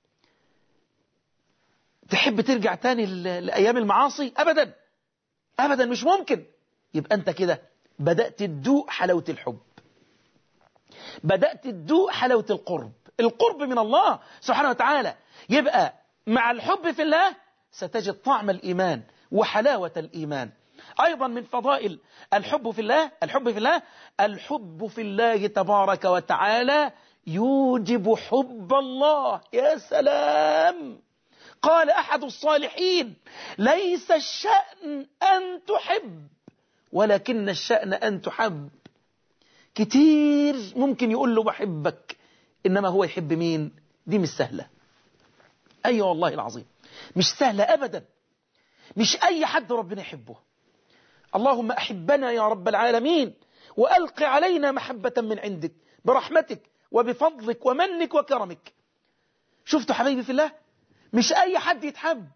تحب ترجع تاني لأيام المعاصي أبدا أبدا مش ممكن يبقى أنت كده بدأت تدوق حلاوة الحب بدأت تدوق حلاوة القرب القرب من الله سبحانه وتعالى يبقى مع الحب في الله ستجد طعم الإيمان وحلاوة الإيمان أيضا من فضائل الحب في الله الحب في الله الحب في الله تبارك وتعالى يوجب حب الله يا سلام قال أحد الصالحين ليس الشأن أن تحب ولكن الشأن أن تحب كتير ممكن يقول له بحبك إنما هو يحب مين دي مش سهلة أيوة والله العظيم مش سهلة أبدا مش أي حد ربنا يحبه اللهم أحبنا يا رب العالمين وألق علينا محبة من عندك برحمتك وبفضلك ومنك وكرمك شفتوا حبيبي في الله مش أي حد يتحب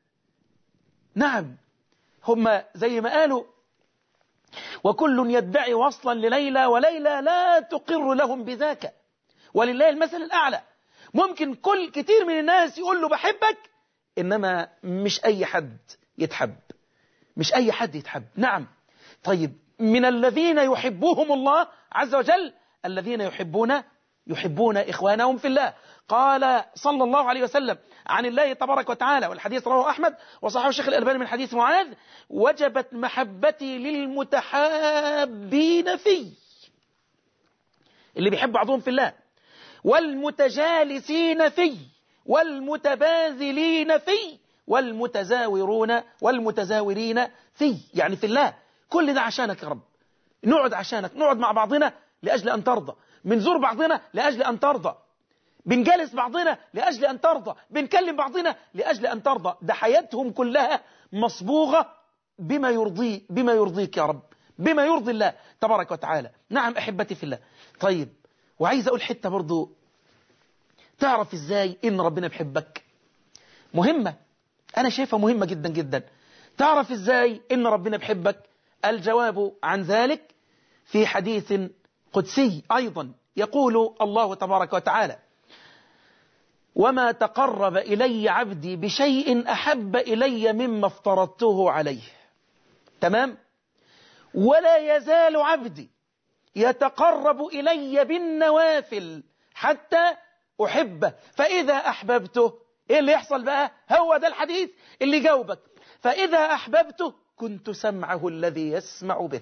نعم هم زي ما قالوا وكل يدعي وصلا لليلى وليلى لا تقر لهم بذاك ولله المثل الأعلى ممكن كل كتير من الناس يقول له بحبك إنما مش أي حد يتحب مش أي حد يتحب نعم طيب من الذين يحبهم الله عز وجل الذين يحبون يحبون إخوانهم في الله قال صلى الله عليه وسلم عن الله تبارك وتعالى والحديث رواه أحمد وصححه الشيخ الألباني من حديث معاذ وجبت محبتي للمتحابين في اللي بيحب بعضهم في الله والمتجالسين في والمتباذلين في والمتزاورون والمتزاورين في يعني في الله كل ده عشانك يا رب نقعد عشانك نقعد مع بعضنا لأجل أن ترضى بنزور بعضنا لأجل أن ترضى بنجلس بعضنا لأجل أن ترضى بنكلم بعضنا لأجل أن ترضى ده حياتهم كلها مصبوغة بما يرضي بما يرضيك يا رب بما يرضي الله تبارك وتعالى نعم أحبتي في الله طيب وعايز أقول حتة برضو تعرف إزاي إن ربنا بيحبك مهمة أنا شايفها مهمة جدا جدا تعرف إزاي إن ربنا بيحبك الجواب عن ذلك في حديث قدسي أيضا يقول الله تبارك وتعالى وما تقرب إلي عبدي بشيء أحب إلي مما افترضته عليه تمام ولا يزال عبدي يتقرب إلي بالنوافل حتى أحبه فإذا أحببته إيه اللي يحصل بقى هو ده الحديث اللي جاوبك فإذا أحببته كنت سمعه الذي يسمع به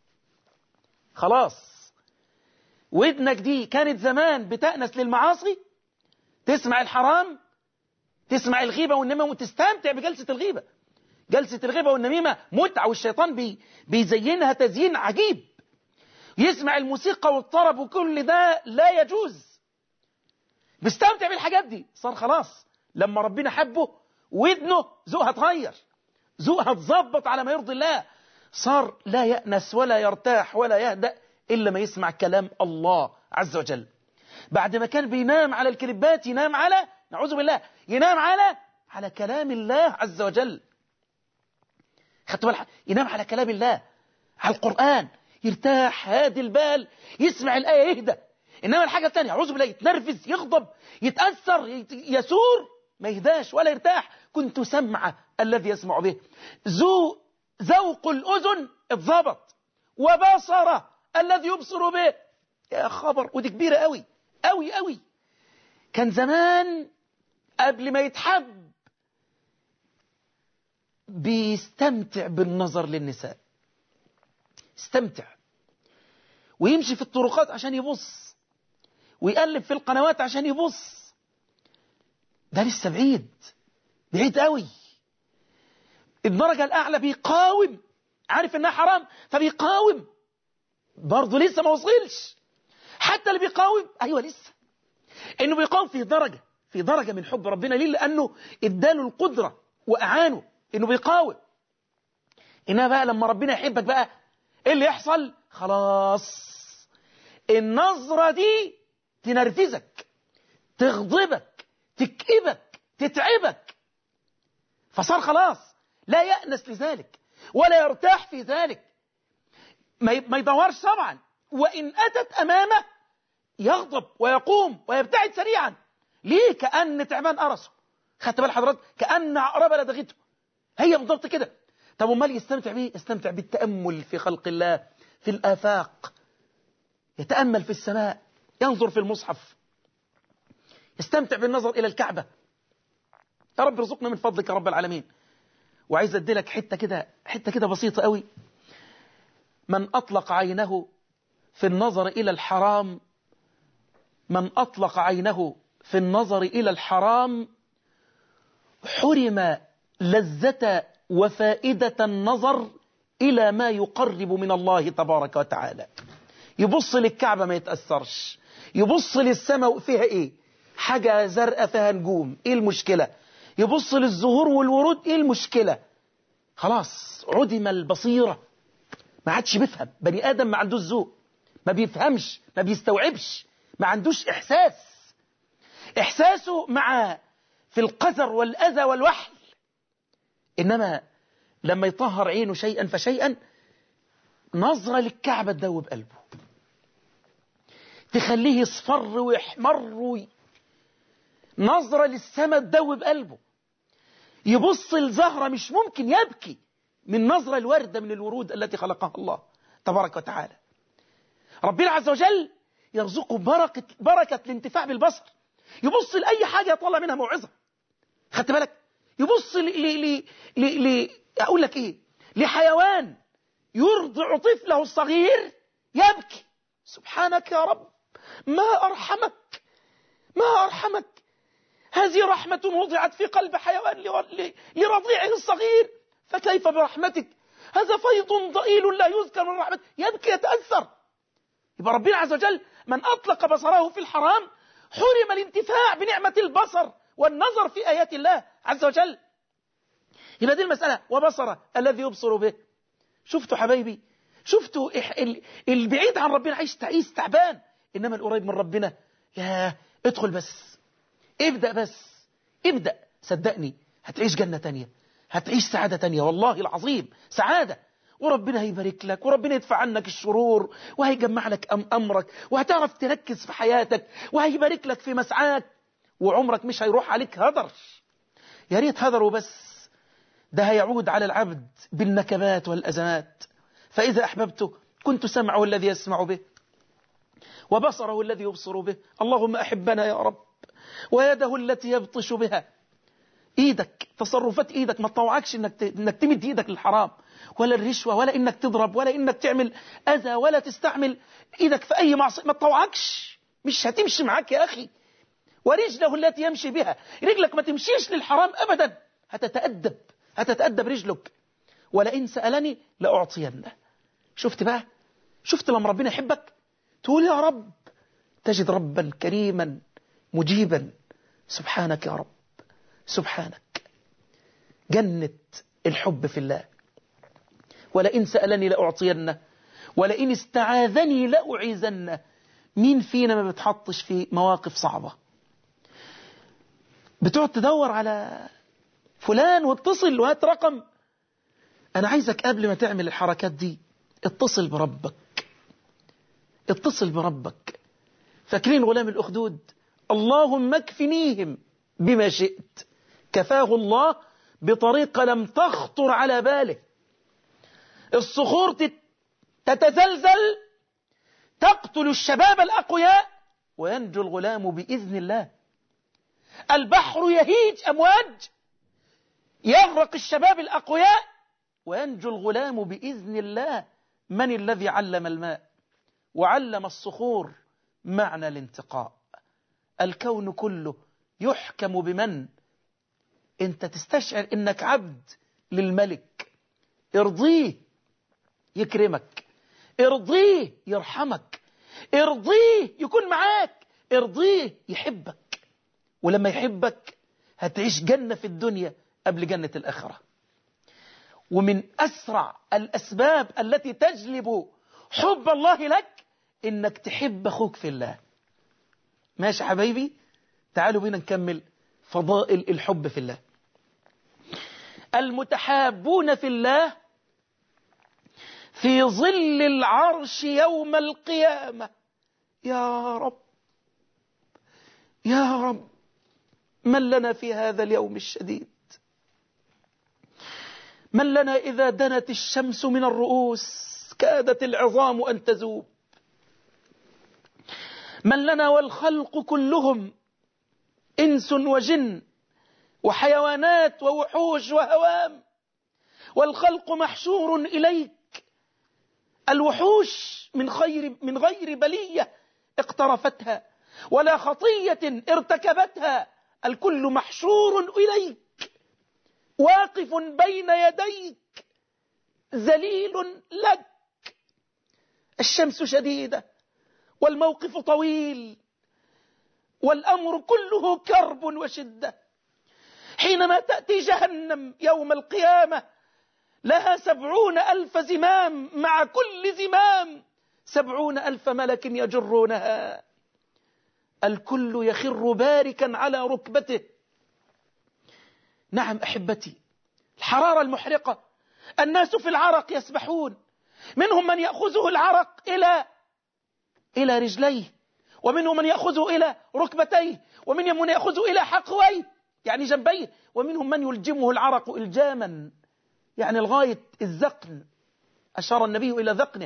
خلاص ودنك دي كانت زمان بتأنس للمعاصي تسمع الحرام تسمع الغيبة والنميمة وتستمتع بجلسة الغيبة جلسة الغيبة والنميمة متعة والشيطان بي بيزينها تزيين عجيب يسمع الموسيقى والطرب وكل ده لا يجوز بيستمتع بالحاجات دي صار خلاص لما ربنا حبه ودنه ذوقها اتغير ذوقها اتظبط على ما يرضي الله صار لا يأنس ولا يرتاح ولا يهدأ إلا ما يسمع كلام الله عز وجل بعد ما كان بينام على الكليبات ينام على نعوذ بالله ينام على على كلام الله عز وجل خدتوا بالك ينام على كلام الله على القرآن يرتاح هادي البال يسمع الآية يهدى إنما الحاجة الثانية أعوذ بالله يتنرفز يغضب يتأثر يسور ما يهداش ولا يرتاح كنت سمع الذي يسمع به ذو ذوق الأذن اتظبط وبصره الذي يبصر به يا خبر ودي كبيرة قوي قوي قوي كان زمان قبل ما يتحب بيستمتع بالنظر للنساء استمتع ويمشي في الطرقات عشان يبص ويقلب في القنوات عشان يبص ده لسه بعيد بعيد قوي الدرجة الأعلى بيقاوم عارف إنها حرام فبيقاوم برضه لسه ما وصلش حتى اللي بيقاوم أيوة لسه إنه بيقاوم في درجة في درجة من حب ربنا ليه لأنه اداله القدرة وأعانه إنه بيقاوم إنها بقى لما ربنا يحبك بقى إيه اللي يحصل خلاص النظرة دي تنرفزك تغضبك تكئبك تتعبك فصار خلاص لا يأنس لذلك ولا يرتاح في ذلك ما يدورش طبعا وإن أتت أمامه يغضب ويقوم ويبتعد سريعا ليه كأن تعبان قرصه خدت بال حضرتك كأن عقربة لدغته هي بالضبط كده طب امال يستمتع بيه يستمتع بالتأمل في خلق الله في الآفاق يتأمل في السماء ينظر في المصحف يستمتع بالنظر إلى الكعبة يا رب ارزقنا من فضلك يا رب العالمين وعايز ادي لك حته كده حته كده بسيطه قوي من اطلق عينه في النظر الى الحرام من اطلق عينه في النظر الى الحرام حرم لذة وفائدة النظر إلى ما يقرب من الله تبارك وتعالى يبص للكعبة ما يتأثرش يبص للسماء فيها ايه حاجة زرقاء فيها نجوم ايه المشكلة يبص للزهور والورود ايه المشكلة خلاص عدم البصيرة ما عادش بيفهم بني آدم ما عندوش ذوق ما بيفهمش ما بيستوعبش ما عندوش إحساس إحساسه مع في القذر والأذى والوحل إنما لما يطهر عينه شيئا فشيئا نظرة للكعبة تدوب قلبه تخليه يصفر ويحمر وي... نظرة للسماء تدوب قلبه يبص الزهرة مش ممكن يبكي من نظرة الوردة من الورود التي خلقها الله تبارك وتعالى ربنا عز وجل يرزقه بركة, بركة الانتفاع بالبصر يبص لأي حاجة يطلع منها موعظة خدت بالك يبص ل ل ل ل أقول لك إيه لحيوان يرضع طفله الصغير يبكي سبحانك يا رب ما أرحمك ما أرحمك هذه رحمة وضعت في قلب حيوان لرضيعه الصغير فكيف برحمتك هذا فيض ضئيل لا يذكر من رحمتك يبكي يتأثر يبقى ربنا عز وجل من أطلق بصره في الحرام حرم الانتفاع بنعمة البصر والنظر في آيات الله عز وجل يبقى دي المسألة وبصر الذي يبصر به شفتوا حبايبي شفتوا البعيد عن ربنا عايش تعيس تعبان إنما القريب من ربنا يا ادخل بس ابدأ بس ابدأ صدقني هتعيش جنة تانية هتعيش سعادة تانية والله العظيم سعادة وربنا هيبارك لك وربنا يدفع عنك الشرور وهيجمع لك أم أمرك وهتعرف تركز في حياتك وهيبارك لك في مسعاك وعمرك مش هيروح عليك هدر يا ريت هدر وبس ده هيعود على العبد بالنكبات والأزمات فإذا أحببته كنت سمعه الذي يسمع به وبصره الذي يبصر به اللهم أحبنا يا رب ويده التي يبطش بها ايدك تصرفات ايدك ما تطوعكش انك انك تمد ايدك للحرام ولا الرشوه ولا انك تضرب ولا انك تعمل اذى ولا تستعمل ايدك في اي معصيه ما تطوعكش مش هتمشي معاك يا اخي ورجله التي يمشي بها رجلك ما تمشيش للحرام ابدا هتتادب هتتادب رجلك ولئن سالني لاعطينه شفت بقى شفت لما ربنا يحبك تقول يا رب تجد ربا كريما مجيبا سبحانك يا رب سبحانك جنة الحب في الله ولئن سألني لأعطينه ولئن استعاذني لأعيذنه مين فينا ما بتحطش في مواقف صعبة بتقعد تدور على فلان واتصل وهات رقم أنا عايزك قبل ما تعمل الحركات دي اتصل بربك اتصل بربك فاكرين غلام الأخدود اللهم اكفنيهم بما شئت كفاه الله بطريقة لم تخطر على باله الصخور تتزلزل تقتل الشباب الأقوياء وينجو الغلام بإذن الله البحر يهيج أمواج يغرق الشباب الأقوياء وينجو الغلام بإذن الله من الذي علم الماء وعلم الصخور معنى الانتقاء الكون كله يحكم بمن انت تستشعر انك عبد للملك ارضيه يكرمك ارضيه يرحمك ارضيه يكون معاك ارضيه يحبك ولما يحبك هتعيش جنة في الدنيا قبل جنة الآخرة ومن أسرع الأسباب التي تجلب حب الله لك إنك تحب أخوك في الله ماشي حبايبي تعالوا بينا نكمل فضائل الحب في الله المتحابون في الله في ظل العرش يوم القيامة يا رب يا رب من لنا في هذا اليوم الشديد من لنا إذا دنت الشمس من الرؤوس كادت العظام أن تذوب من لنا والخلق كلهم إنس وجن وحيوانات ووحوش وهوام والخلق محشور إليك الوحوش من خير من غير بلية اقترفتها ولا خطية ارتكبتها الكل محشور إليك واقف بين يديك ذليل لك الشمس شديدة والموقف طويل والأمر كله كرب وشدة حينما تأتي جهنم يوم القيامة لها سبعون ألف زمام مع كل زمام سبعون ألف ملك يجرونها الكل يخر باركا على ركبته نعم أحبتي الحرارة المحرقة الناس في العرق يسبحون منهم من يأخذه العرق إلى إلى رجليه ومنهم من يأخذه إلى ركبتيه ومنهم من يأخذه إلى حقويه يعني جنبيه ومنهم من يلجمه العرق إلجاما يعني لغاية الذقن أشار النبي إلى ذقنه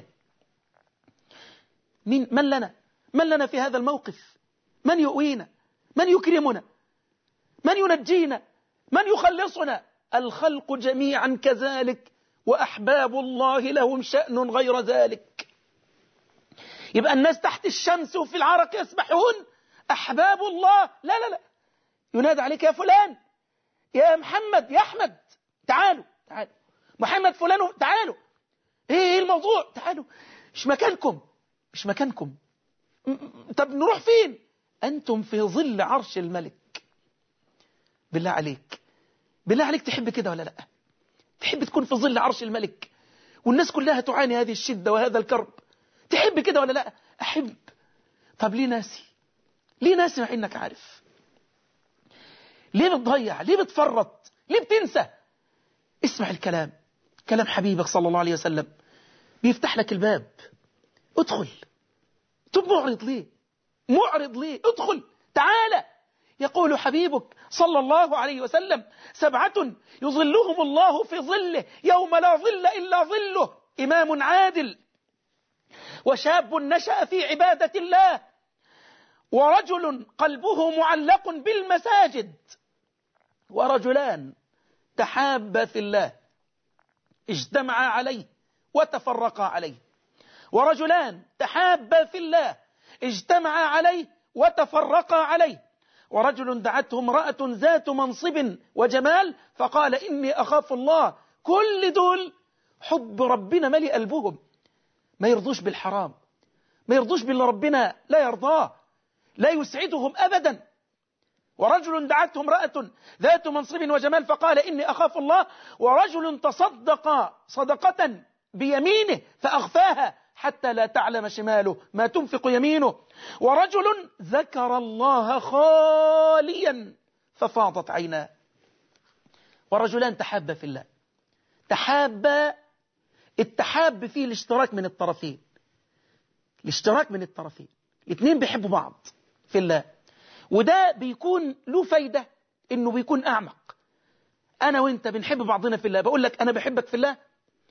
من, من لنا من لنا في هذا الموقف من يؤوينا من يكرمنا من ينجينا من يخلصنا الخلق جميعا كذلك وأحباب الله لهم شأن غير ذلك يبقى الناس تحت الشمس وفي العرق يسبحون أحباب الله لا لا لا ينادى عليك يا فلان يا محمد يا أحمد تعالوا تعالوا محمد فلان تعالوا ايه الموضوع تعالوا مش مكانكم مش مكانكم طب نروح فين أنتم في ظل عرش الملك بالله عليك بالله عليك تحب كده ولا لا تحب تكون في ظل عرش الملك والناس كلها تعاني هذه الشدة وهذا الكرب تحب كده ولا لا أحب طب ليه ناسي ليه ناسي مع إنك عارف ليه بتضيع ليه بتفرط ليه بتنسى اسمع الكلام كلام حبيبك صلى الله عليه وسلم بيفتح لك الباب ادخل طب معرض ليه معرض ليه ادخل تعالى يقول حبيبك صلى الله عليه وسلم سبعة يظلهم الله في ظله يوم لا ظل إلا ظله إمام عادل وشاب نشأ في عبادة الله ورجل قلبه معلق بالمساجد ورجلان تحابا في الله اجتمعا عليه وتفرقا عليه ورجلان تحابا في الله اجتمعا عليه وتفرقا عليه ورجل دعته امرأة ذات منصب وجمال فقال إني أخاف الله كل دول حب ربنا ملئ قلبهم ما يرضوش بالحرام ما يرضوش باللي ربنا لا يرضاه لا يسعدهم أبدا ورجل دعته امرأة ذات منصب وجمال فقال إني أخاف الله ورجل تصدق صدقة بيمينه فأخفاها حتى لا تعلم شماله ما تنفق يمينه ورجل ذكر الله خاليا ففاضت عيناه ورجلان تحابا في الله تحابا التحاب فيه الاشتراك من الطرفين الاشتراك من الطرفين الاثنين بيحبوا بعض في الله وده بيكون له فايدة انه بيكون اعمق انا وانت بنحب بعضنا في الله بقول لك انا بحبك في الله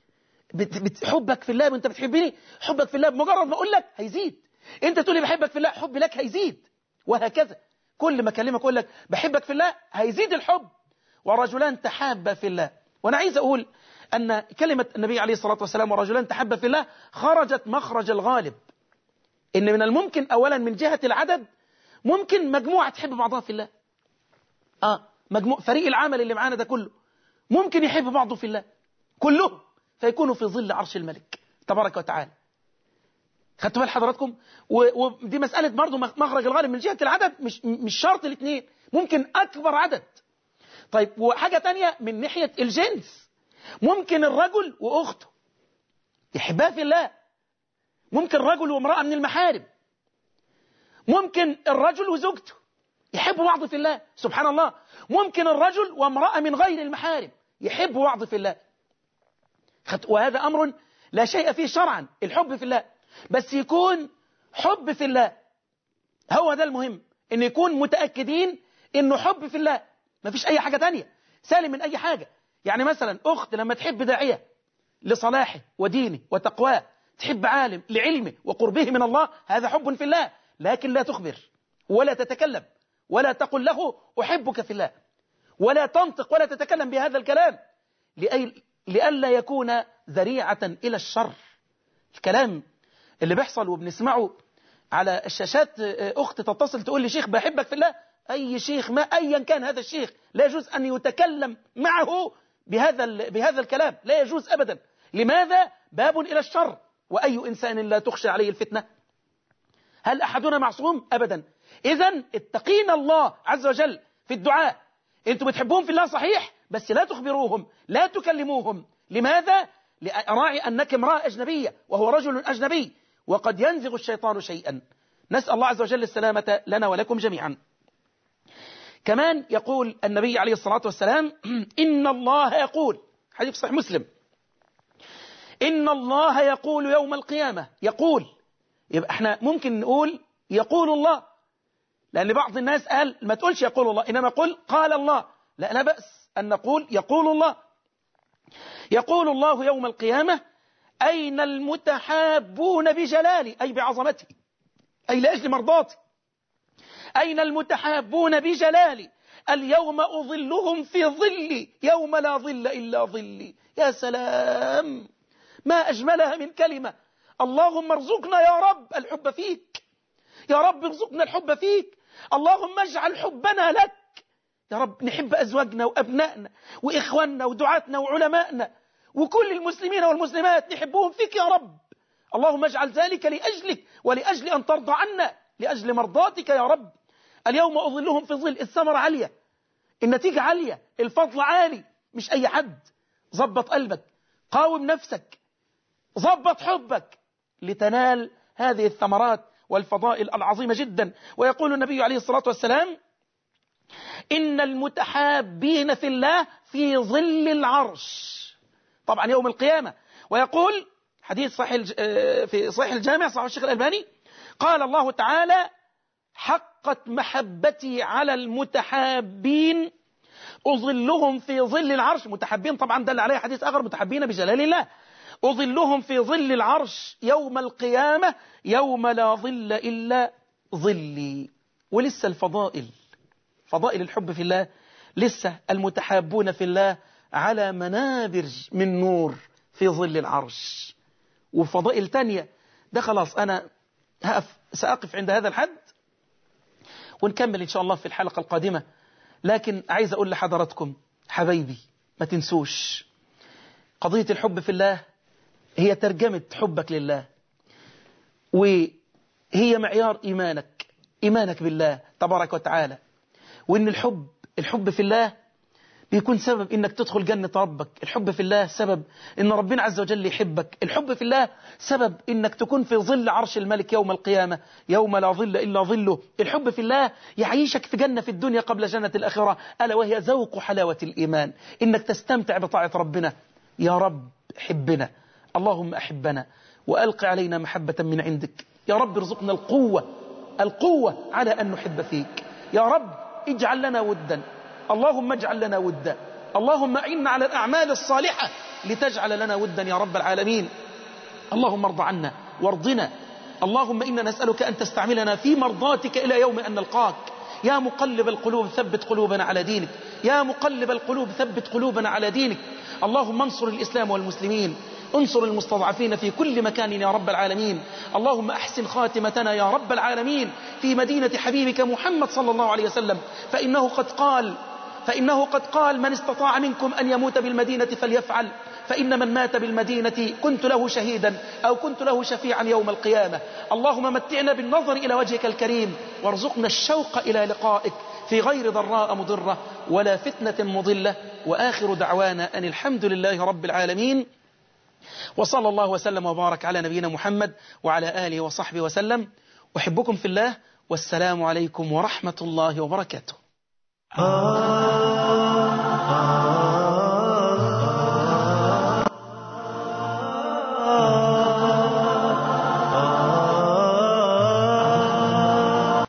حبك في الله وانت بتحبني حبك في الله بمجرد ما اقول لك هيزيد انت تقول لي بحبك في الله حبي لك هيزيد وهكذا كل ما اكلمك اقول لك بحبك في الله هيزيد الحب ورجلان تحابا في الله وانا عايز اقول ان كلمة النبي عليه الصلاة والسلام ورجلان تحابا في الله خرجت مخرج الغالب ان من الممكن اولا من جهة العدد ممكن مجموعة تحب بعضها في الله اه مجموع فريق العمل اللي معانا ده كله ممكن يحب بعضه في الله كلهم فيكونوا في ظل عرش الملك تبارك وتعالى خدتوا بال حضراتكم ودي مسألة برضه مخرج الغالب من جهة العدد مش مش شرط الاثنين ممكن أكبر عدد طيب وحاجة تانية من ناحية الجنس ممكن الرجل وأخته يحبها في الله ممكن رجل وامرأة من المحارم ممكن الرجل وزوجته يحبوا بعض في الله سبحان الله ممكن الرجل وامرأة من غير المحارم يحبوا بعض في الله وهذا أمر لا شيء فيه شرعا الحب في الله بس يكون حب في الله هو ده المهم ان يكون متأكدين انه حب في الله ما فيش اي حاجة تانية سالم من اي حاجة يعني مثلا اخت لما تحب داعية لصلاحه ودينه وتقواه تحب عالم لعلمه وقربه من الله هذا حب في الله لكن لا تخبر ولا تتكلم ولا تقل له أحبك في الله ولا تنطق ولا تتكلم بهذا الكلام لأي لئلا يكون ذريعة إلى الشر الكلام اللي بيحصل وبنسمعه على الشاشات أخت تتصل تقول لي شيخ بحبك في الله أي شيخ ما أيا كان هذا الشيخ لا يجوز أن يتكلم معه بهذا بهذا الكلام لا يجوز أبدا لماذا باب إلى الشر وأي إنسان لا تخشى عليه الفتنة هل أحدنا معصوم أبدا إذا اتقين الله عز وجل في الدعاء أنتم بتحبوهم في الله صحيح بس لا تخبروهم لا تكلموهم لماذا؟ لأراعي أنك امرأة أجنبية وهو رجل أجنبي وقد ينزغ الشيطان شيئا نسأل الله عز وجل السلامة لنا ولكم جميعا كمان يقول النبي عليه الصلاة والسلام إن الله يقول حديث صحيح مسلم إن الله يقول يوم القيامة يقول يبقى احنا ممكن نقول يقول الله لأن بعض الناس قال ما تقولش يقول الله إنما قل قال الله لا لا بأس أن نقول يقول الله يقول الله يوم القيامة أين المتحابون بجلالي أي بعظمتي أي لأجل مرضاتي أين المتحابون بجلالي اليوم أظلهم في ظلي يوم لا ظل إلا ظلي يا سلام ما أجملها من كلمة اللهم ارزقنا يا رب الحب فيك يا رب ارزقنا الحب فيك اللهم اجعل حبنا لك يا رب نحب أزواجنا وأبنائنا وإخواننا ودعاتنا وعلمائنا وكل المسلمين والمسلمات نحبهم فيك يا رب اللهم اجعل ذلك لأجلك ولأجل أن ترضى عنا لأجل مرضاتك يا رب اليوم أظلهم في ظل الثمرة عالية النتيجة عالية الفضل عالي مش أي حد ظبط قلبك قاوم نفسك ظبط حبك لتنال هذه الثمرات والفضائل العظيمة جدا ويقول النبي عليه الصلاة والسلام إن المتحابين في الله في ظل العرش طبعا يوم القيامة ويقول حديث صحيح في صحيح الجامع صحيح الشيخ الألباني قال الله تعالى حقت محبتي على المتحابين أظلهم في ظل العرش متحبين طبعا دل عليه حديث آخر متحبين بجلال الله أظلهم في ظل العرش يوم القيامة يوم لا ظل إلا ظلي ولسه الفضائل فضائل الحب في الله لسه المتحابون في الله على منابر من نور في ظل العرش وفضائل تانية ده خلاص أنا هقف سأقف عند هذا الحد ونكمل إن شاء الله في الحلقة القادمة لكن عايز أقول لحضراتكم حبايبي ما تنسوش قضية الحب في الله هي ترجمة حبك لله وهي معيار إيمانك إيمانك بالله تبارك وتعالى وإن الحب الحب في الله بيكون سبب إنك تدخل جنة ربك الحب في الله سبب إن ربنا عز وجل يحبك الحب في الله سبب إنك تكون في ظل عرش الملك يوم القيامة يوم لا ظل إلا ظله الحب في الله يعيشك في جنة في الدنيا قبل جنة الآخرة ألا وهي ذوق حلاوة الإيمان إنك تستمتع بطاعة ربنا يا رب حبنا اللهم أحبنا وألق علينا محبة من عندك يا رب ارزقنا القوة القوة على أن نحب فيك يا رب اجعل لنا ودا اللهم اجعل لنا ودا اللهم أعنا على الأعمال الصالحة لتجعل لنا ودا يا رب العالمين اللهم ارض عنا وارضنا اللهم إنا نسألك أن تستعملنا في مرضاتك إلى يوم أن نلقاك يا مقلب القلوب ثبت قلوبنا على دينك يا مقلب القلوب ثبت قلوبنا على دينك اللهم انصر الإسلام والمسلمين انصر المستضعفين في كل مكان يا رب العالمين اللهم أحسن خاتمتنا يا رب العالمين في مدينة حبيبك محمد صلى الله عليه وسلم فإنه قد قال فإنه قد قال من استطاع منكم أن يموت بالمدينة فليفعل فإن من مات بالمدينة كنت له شهيدا أو كنت له شفيعا يوم القيامة اللهم متعنا بالنظر إلى وجهك الكريم وارزقنا الشوق إلى لقائك في غير ضراء مضرة ولا فتنة مضلة وآخر دعوانا أن الحمد لله رب العالمين وصلى الله وسلم وبارك على نبينا محمد وعلى آله وصحبه وسلم أحبكم في الله والسلام عليكم ورحمة الله وبركاته آه